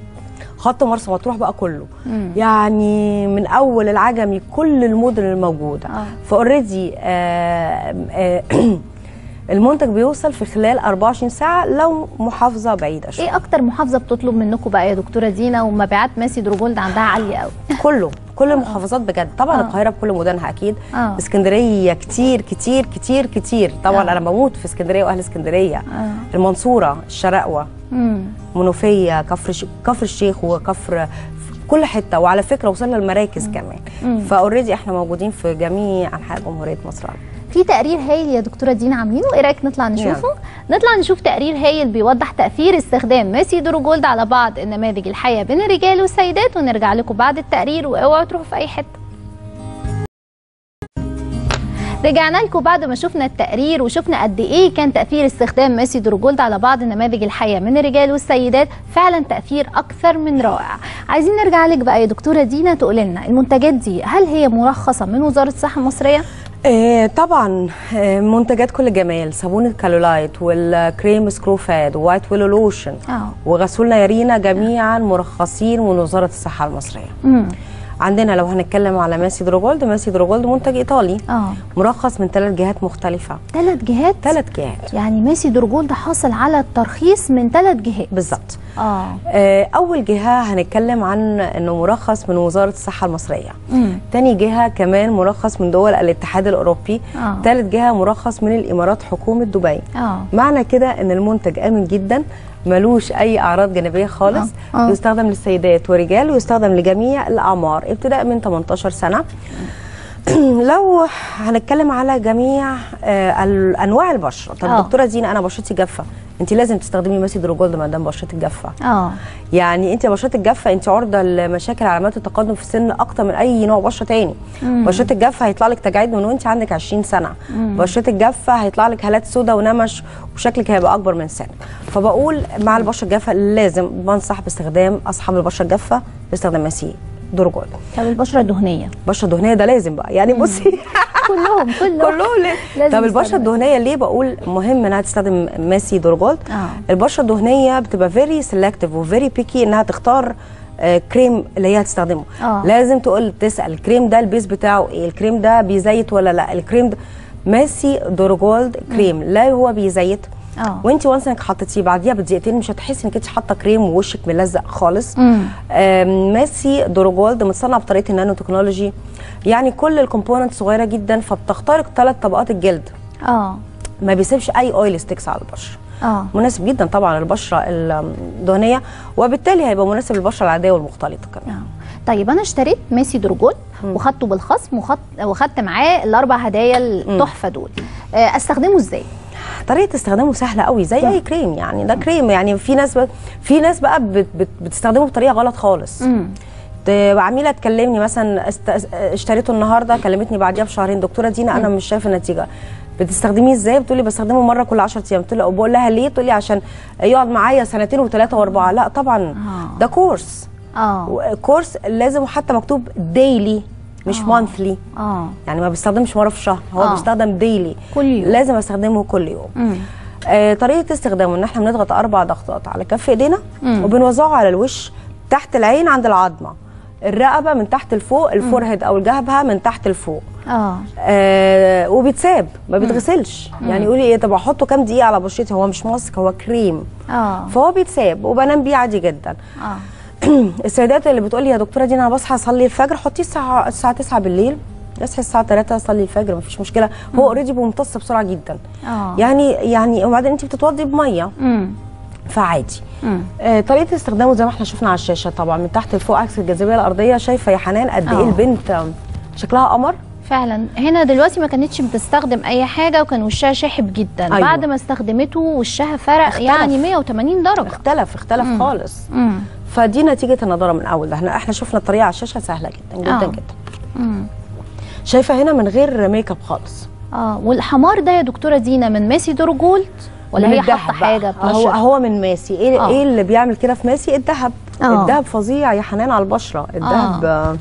خط مرسى مطروح بقى كله مم. يعني من اول العجمي كل المدن الموجوده آه. فاوريدي آه آه المنتج بيوصل في خلال 24 ساعه لو محافظه بعيده شويه ايه اكتر محافظه بتطلب منكم بقى يا دكتوره دينا ومبيعات ماسي دروجولد عندها عاليه قوي كله كل المحافظات بجد طبعا آه. القاهره بكل مدنها اكيد آه. اسكندريه كتير كتير كتير كتير طبعا آه. انا بموت في اسكندريه واهل اسكندريه آه. المنصوره الشراقوه مم. منوفيه كفر ش... كفر الشيخ وكفر في كل حته وعلى فكره وصلنا المراكز كمان فاوريدي احنا موجودين في جميع انحاء جمهوريه مصر العربية. في تقرير هايل يا دكتوره دينا عاملينه ايه رايك نطلع نشوفه نطلع نشوف تقرير هايل بيوضح تاثير استخدام ماسي دروجولد على بعض النماذج الحيه بين الرجال والسيدات ونرجع لكم بعد التقرير واوعوا تروحوا في اي حته رجعنا لكم بعد ما شفنا التقرير وشفنا قد ايه كان تاثير استخدام ماسي دروجولد على بعض النماذج الحيه من الرجال والسيدات فعلا تاثير اكثر من رائع عايزين نرجع لك بقى يا دكتوره دينا تقول لنا المنتجات دي هل هي مرخصه من وزاره الصحه المصريه آه طبعا آه منتجات كل جمال صابون الكالولايت والكريم سكروفاد ووايت ويلو لوشن اه وغسول نيارينا جميعا مرخصين من وزاره الصحه المصريه امم عندنا لو هنتكلم على ماسي دروجولد ماسي دروجولد منتج ايطالي اه مرخص من ثلاث جهات مختلفه ثلاث جهات ثلاث جهات يعني ميسي دروجولد حاصل على الترخيص من ثلاث جهات بالظبط اه آه، اول جهه هنتكلم عن انه مرخص من وزاره الصحه المصريه امم تاني جهه كمان مرخص من دول الاتحاد الاوروبي آه. ثالث جهه مرخص من الامارات حكومه دبي اه معنى كده ان المنتج امن جدا ملوش اي اعراض جانبيه خالص آه. آه. يستخدم للسيدات ورجال ويستخدم لجميع الاعمار ابتداء من 18 سنه لو هنتكلم على جميع آه، ال- انواع البشره طب آه. دكتوره زينه انا بشرتي جافه انت لازم تستخدمي ماسي دروجولد ما دام بشرتك جافه اه يعني انت بشرتك جافه انت عرضه لمشاكل علامات التقدم في السن اكتر من اي نوع بشره تاني بشرتك جافه هيطلع لك تجاعيد من وانت عندك 20 سنه بشرتك جافه هيطلع لك هالات سوداء ونمش وشكلك هيبقى اكبر من سنك فبقول مع البشره الجافه لازم بنصح باستخدام اصحاب البشره الجافه باستخدام ماسي دروجولد طب البشره الدهنيه بشره دهنيه ده لازم بقى يعني بصي كلهم كلهم كلهم ليه؟ لازم طب البشره يستخدم. الدهنيه ليه بقول مهم انها تستخدم ماسي دورجولد آه. البشره الدهنيه بتبقى فيري سيلكتيف وفيري بيكي انها تختار آه، كريم اللي هي هتستخدمه آه. لازم تقول تسال الكريم ده البيز بتاعه ايه الكريم ده بيزيت ولا لا الكريم ده ماسي دورجولد كريم لا هو بيزيت آه. وانت وانس انك حطيتيه بعديها بدقيقتين مش هتحسي انك انت حاطه كريم ووشك ملزق خالص مم. آم، ماسي دورجولد متصنع بطريقه النانو تكنولوجي يعني كل الكومبوننت صغيره جدا فبتخترق ثلاث طبقات الجلد اه ما بيسيبش اي اويل ستيكس على البشره اه مناسب جدا طبعا للبشره الدهنيه وبالتالي هيبقى مناسب للبشره العاديه والمختلطه كمان آه. طيب انا اشتريت ميسي دروجولد وخدته بالخصم وخدت وخدت معاه الاربع هدايا التحفه دول آه، استخدمه ازاي طريقه استخدامه سهله قوي زي اي كريم يعني ده كريم يعني في ناس ب... في ناس بقى بت... بت... بتستخدمه بطريقه غلط خالص امم تبقى عميله تكلمني مثلا است... اشتريته النهارده كلمتني بعديها بشهرين دكتوره دينا انا مش شايفه النتيجه بتستخدميه ازاي بتقولي بستخدمه مره كل 10 ايام قلت لها بقول لها ليه تقولي عشان يقعد معايا سنتين وثلاثه واربعه لا طبعا آه. ده كورس اه كورس لازم حتى مكتوب ديلي مش مانثلي اه يعني ما بيستخدمش مره في الشهر هو آه. بيستخدم ديلي كل يوم. لازم استخدمه كل يوم امم آه طريقه استخدامه ان احنا بنضغط اربع ضغطات على كف ايدينا مم. وبنوزعه على الوش تحت العين عند العظمه الرقبه من تحت لفوق الفورهيد او الجبهه من تحت لفوق اه آه وبيتساب ما بيتغسلش يعني يقولي ايه طب احطه كام دقيقه على بشرتي هو مش ماسك هو كريم اه فهو بيتساب وبنام بيه عادي جدا اه السيدات اللي بتقولي يا دكتوره دينا انا بصحى اصلي الفجر حطيه الساعه الساعه 9 بالليل اصحي الساعه 3 اصلي الفجر مفيش مشكله هو اوريدي بيمتص بسرعه جدا اه يعني يعني وبعدين انت بتتوضي بميه امم فعادي امم آه طريقه استخدامه زي ما احنا شفنا على الشاشه طبعا من تحت لفوق عكس الجاذبيه الارضيه شايفه يا حنان قد ايه آه. البنت آه، شكلها قمر فعلا هنا دلوقتي ما كانتش بتستخدم اي حاجه وكان وشها شاحب جدا أيوة. بعد ما استخدمته وشها فرق اختلف. يعني 180 درجه اختلف اختلف خالص امم فدي نتيجه النضاره من اول ده احنا احنا شفنا الطريقه على الشاشه سهله جدا جدا آه. جدا امم شايفه هنا من غير ميك اب خالص اه والحمار ده يا دكتوره دينا من ماسي دور جولد ولا من هي الدهب حاطه بقى. حاجه هو بلاشر هو من ماسي ايه آه. ايه اللي بيعمل كده في ماسي الذهب آه. الذهب فظيع يا حنان على البشره الذهب آه.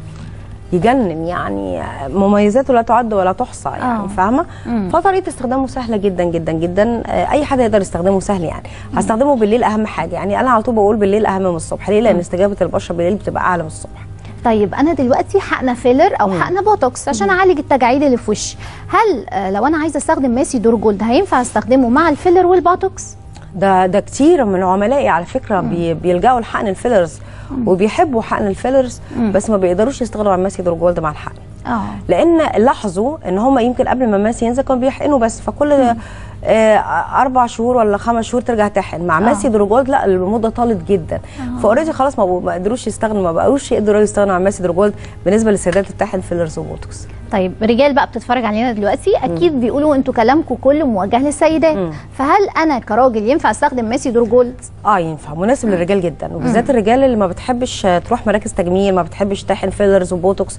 يجنن يعني مميزاته لا تعد ولا تحصى يعني آه. فاهمه مم. فطريقه استخدامه سهله جدا جدا جدا آه، اي حد يقدر يستخدمه سهل يعني هستخدمه بالليل اهم حاجه يعني انا على طول بقول بالليل اهم من الصبح ليه لان استجابه البشره بالليل بتبقى اعلى من الصبح طيب انا دلوقتي حقنه فيلر او حقنه بوتوكس عشان اعالج التجاعيد اللي في وشي هل آه، لو انا عايزه استخدم ماسي دور جولد هينفع استخدمه مع الفيلر والبوتوكس ده ده كتير من عملائي على فكره بي بيلجأوا لحقن الفيلرز وبيحبوا حقن الفيلرز بس ما بيقدروش يستغنوا عن ماسي دور جولد مع الحقن اه لان لاحظوا ان هم يمكن قبل ما ماسي ينزل كانوا بيحقنوا بس فكل آه اربع شهور ولا خمس شهور ترجع تحقن مع ماسي دروجولد لا المده طالت جدا فاوريدي خلاص ما, ما قدروش يستغنوا ما بقوش يقدروا يستغنوا عن ماسي دروجولد بالنسبه للسيدات اللي بتحقن فيلرز وبوتوكس طيب رجال بقى بتتفرج علينا دلوقتي اكيد بيقولوا انتوا كلامكم كله موجه للسيدات فهل انا كراجل ينفع استخدم ماسي دور جولد اه ينفع مناسب للرجال جدا وبالذات الرجال اللي ما بتحبش آه، تروح مراكز تجميل ما بتحبش تحقن فيلرز وبوتوكس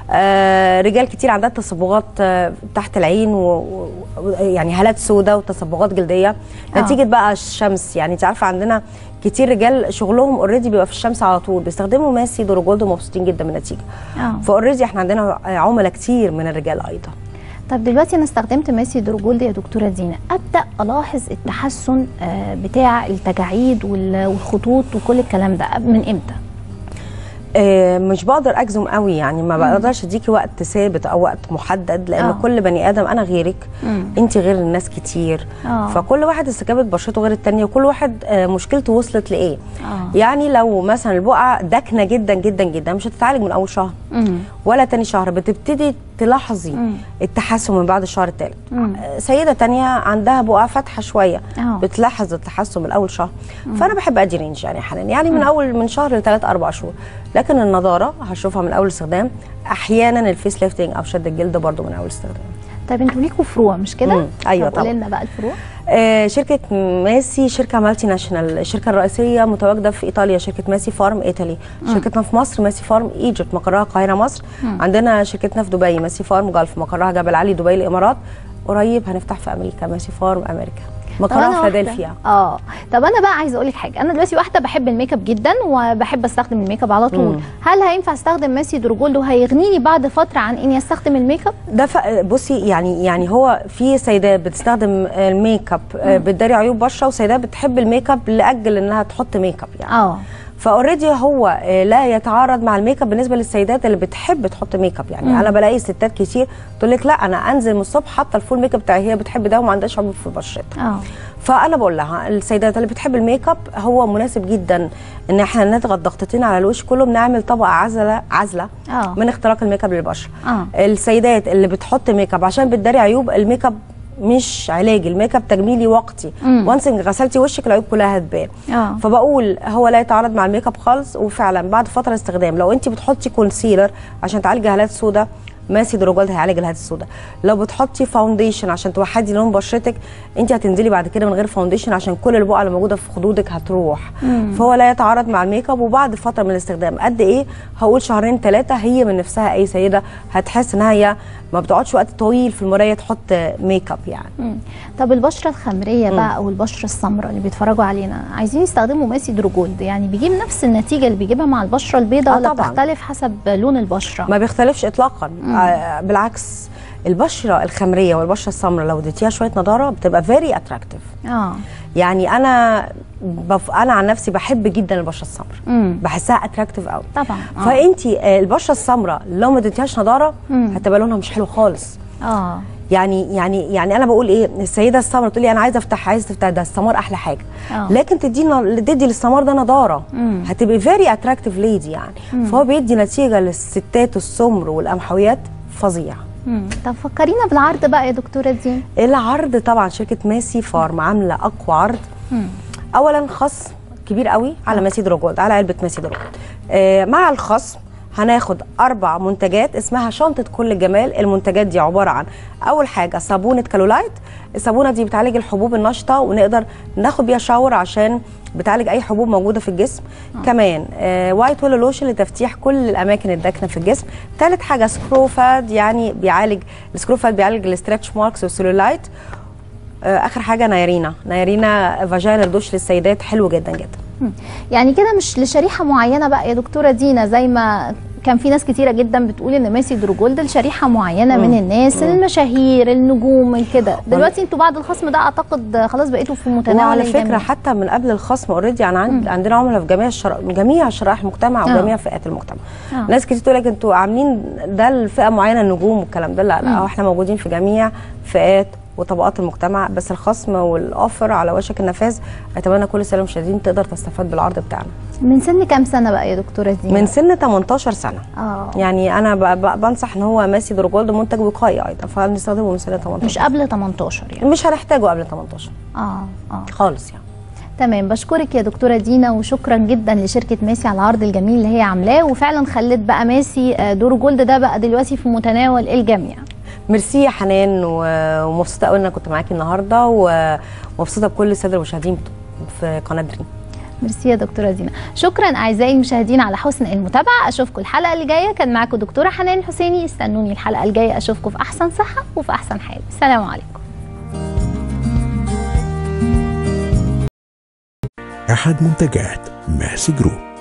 آه رجال كتير عندها تصبغات آه تحت العين و... و... يعني هالات سوداء وتصبغات جلديه آه. نتيجه بقى الشمس يعني انت عارفه عندنا كتير رجال شغلهم اوريدي بيبقى في الشمس على طول بيستخدموا ماسي دور جولد ومبسوطين جدا من النتيجه اه فاوريدي احنا عندنا عملاء كتير من الرجال ايضا طب دلوقتي انا استخدمت ماسي دور جولد يا دكتوره دينا ابدا الاحظ التحسن آه، بتاع التجاعيد وال- والخطوط وكل الكلام ده من امتى آه، مش بقدر اجزم قوي يعني ما بقدرش اديكي وقت ثابت او وقت محدد لان آه. أوه. كل بني ادم انا غيرك مم. انت غير الناس كتير آه. فكل واحد استجابه بشرته غير التانية وكل واحد آه، مشكلته وصلت لايه آه. يعني لو مثلا البقعه داكنه جدا جدا جدا مش هتتعالج من اول شهر مم. ولا تاني شهر بتبتدي تلاحظي مم. التحسن من بعد الشهر الثالث مم. سيده تانية عندها بقعه فاتحه شويه آه. بتلاحظ التحسن من اول شهر فانا بحب ادي رينج يعني حاليا يعني من اول من شهر لثلاث اربع شهور لكن النضاره هشوفها من اول استخدام احيانا الفيس ليفتنج او شد الجلد برضو من اول استخدام طيب انتوا ليكوا فروع مش كده مم. أيوة طب قولي طبعا. لنا بقى الفروع آه شركه ماسي شركه مالتي ناشونال الشركه الرئيسيه متواجده في ايطاليا شركه ماسي فارم ايطالي شركتنا في مصر ماسي فارم ايجيبت مقرها القاهره مصر عندنا شركتنا في دبي ماسي فارم جلف مقرها جبل علي دبي الامارات قريب هنفتح في امريكا ماسي فارم امريكا طب مقرها أنا في واحدة- فيلادلفيا اه طب انا بقى عايزه اقول لك حاجه انا دلوقتي واحده بحب الميك اب جدا وبحب استخدم الميك اب على طول مم. هل هينفع استخدم ماسي دور جولد وهيغنيني بعد فتره عن اني استخدم الميك اب ده ف... بصي يعني يعني هو في سيدات بتستخدم الميك اب آه، بتداري عيوب بشره وسيدات بتحب الميك اب لاجل انها تحط ميك اب يعني اه فاوريدي هو آه، لا يتعارض مع الميك اب بالنسبه للسيدات اللي بتحب تحط ميك اب يعني مم. انا بلاقي ستات كتير تقول لك لا انا انزل من الصبح حاطه الفول ميك اب بتاعي هي بتحب ده وما عندهاش عيوب في بشرتها اه فانا بقول لها السيدات اللي بتحب الميك اب هو مناسب جدا ان احنا نضغط ضغطتين على الوش كله بنعمل طبقه عزله عزله آه. من اختراق الميك اب للبشره آه. السيدات اللي بتحط ميك اب عشان بتداري عيوب الميك اب مش علاجي الميك اب تجميلي وقتي مم. وانس ان غسلتي وشك العيوب كلها هتبان آه. فبقول هو لا يتعارض مع الميك اب خالص وفعلا بعد فتره استخدام لو انت بتحطي كونسيلر عشان تعالجي هالات سوداء ماسي دروجولد هيعالج الهالات السوداء لو بتحطي فاونديشن عشان توحدي لون بشرتك انت هتنزلي بعد كده من غير فاونديشن عشان كل البقع اللي موجوده في خدودك هتروح فهو لا يتعارض مع الميك اب وبعد فتره من الاستخدام قد ايه هقول شهرين ثلاثه هي من نفسها اي سيده هتحس انها هي ما بتقعدش وقت طويل في المرايه تحط ميك اب يعني مم. طب البشره الخمريه بقى او البشره السمراء اللي بيتفرجوا علينا عايزين يستخدموا ماسي دور جولد يعني بيجيب نفس النتيجه اللي بيجيبها مع البشره البيضاء آه ولا طبعاً. بتختلف حسب لون البشره ما بيختلفش اطلاقا آه بالعكس البشره الخمريه والبشره السمراء لو اديتيها شويه نضاره بتبقى فيري اتراكتيف اه يعني انا بف... انا عن نفسي بحب جدا البشره السمراء امم بحسها اتراكتيف قوي طبعا اه فانتي البشره السمراء لو ما اديتيهاش نضاره مم. هتبقى لونها مش حلو خالص اه يعني يعني يعني انا بقول ايه السيده السمراء تقول لي انا عايزه افتح عايزه تفتح ده السمار احلى حاجه آه. لكن تدي تدي للسمار ده نضاره مم. هتبقي فيري اتراكتيف ليدي يعني فهو بيدي نتيجه للستات السمر والقمحويات فظيع مم. طب فكرينا بالعرض بقى يا دكتوره دي العرض طبعا شركه ماسي فارم عامله اقوى عرض مم. اولا خصم كبير قوي على ماسي دروجولد على علبه ماسي دروجولد آه مع الخصم هناخد اربع منتجات اسمها شنطه كل الجمال المنتجات دي عباره عن اول حاجه صابونه كالولايت الصابونه دي بتعالج الحبوب النشطه ونقدر ناخد بيها شاور عشان بتعالج اي حبوب موجوده في الجسم آه. كمان آه وايت ويل لوشن لتفتيح كل الاماكن الداكنه في الجسم ثالث حاجه سكروفاد يعني بيعالج السكروفاد بيعالج الاسترتش ماركس والسيلولايت آه اخر حاجه نايرينا نايرينا فاجينال دوش للسيدات حلو جدا جدا مم. يعني كده مش لشريحه معينه بقى يا دكتوره دينا زي ما كان في ناس كتيره جدا بتقول ان ميسي دروجولد لشريحه معينه من الناس المشاهير النجوم كده دلوقتي انتوا بعد الخصم ده اعتقد خلاص بقيتوا في متناول وعلى الجميع. فكره حتى من قبل الخصم اوريدي انا عند عندنا عملاء في جميع الشر... جميع شرائح المجتمع آه. وجميع فئات المجتمع آه. ناس كتير تقول لك انتوا عاملين ده لفئه معينه النجوم والكلام ده لا لا احنا موجودين في جميع فئات وطبقات المجتمع بس الخصم والاوفر على وشك النفاذ اتمنى كل الساده المشاهدين تقدر تستفاد بالعرض بتاعنا من سن كام سنه بقى يا دكتوره دينا من سن 18 سنه اه يعني انا ب... ب... بنصح ان هو ماسي دروجولد منتج وقائي ايضا فبنستخدمه من سن 18 مش قبل 18 يعني مش هنحتاجه قبل 18 اه اه خالص يعني تمام بشكرك يا دكتوره دينا وشكرا جدا لشركه ماسي على العرض الجميل اللي هي عاملاه وفعلا خلت بقى ماسي آه، دور جولد ده بقى دلوقتي في متناول الجميع ميرسي يا حنان و- ومبسوطه قوي ان انا كنت معاكي النهارده ومبسوطه بكل الساده المشاهدين في قناه دريم ميرسي يا دكتوره دينا شكرا اعزائي المشاهدين على حسن المتابعه اشوفكم الحلقه اللي جايه كان معاكم دكتوره حنان حسيني استنوني الحلقه الجايه اشوفكم في احسن صحه وفي احسن حال السلام عليكم أحد منتجات ماسي جروب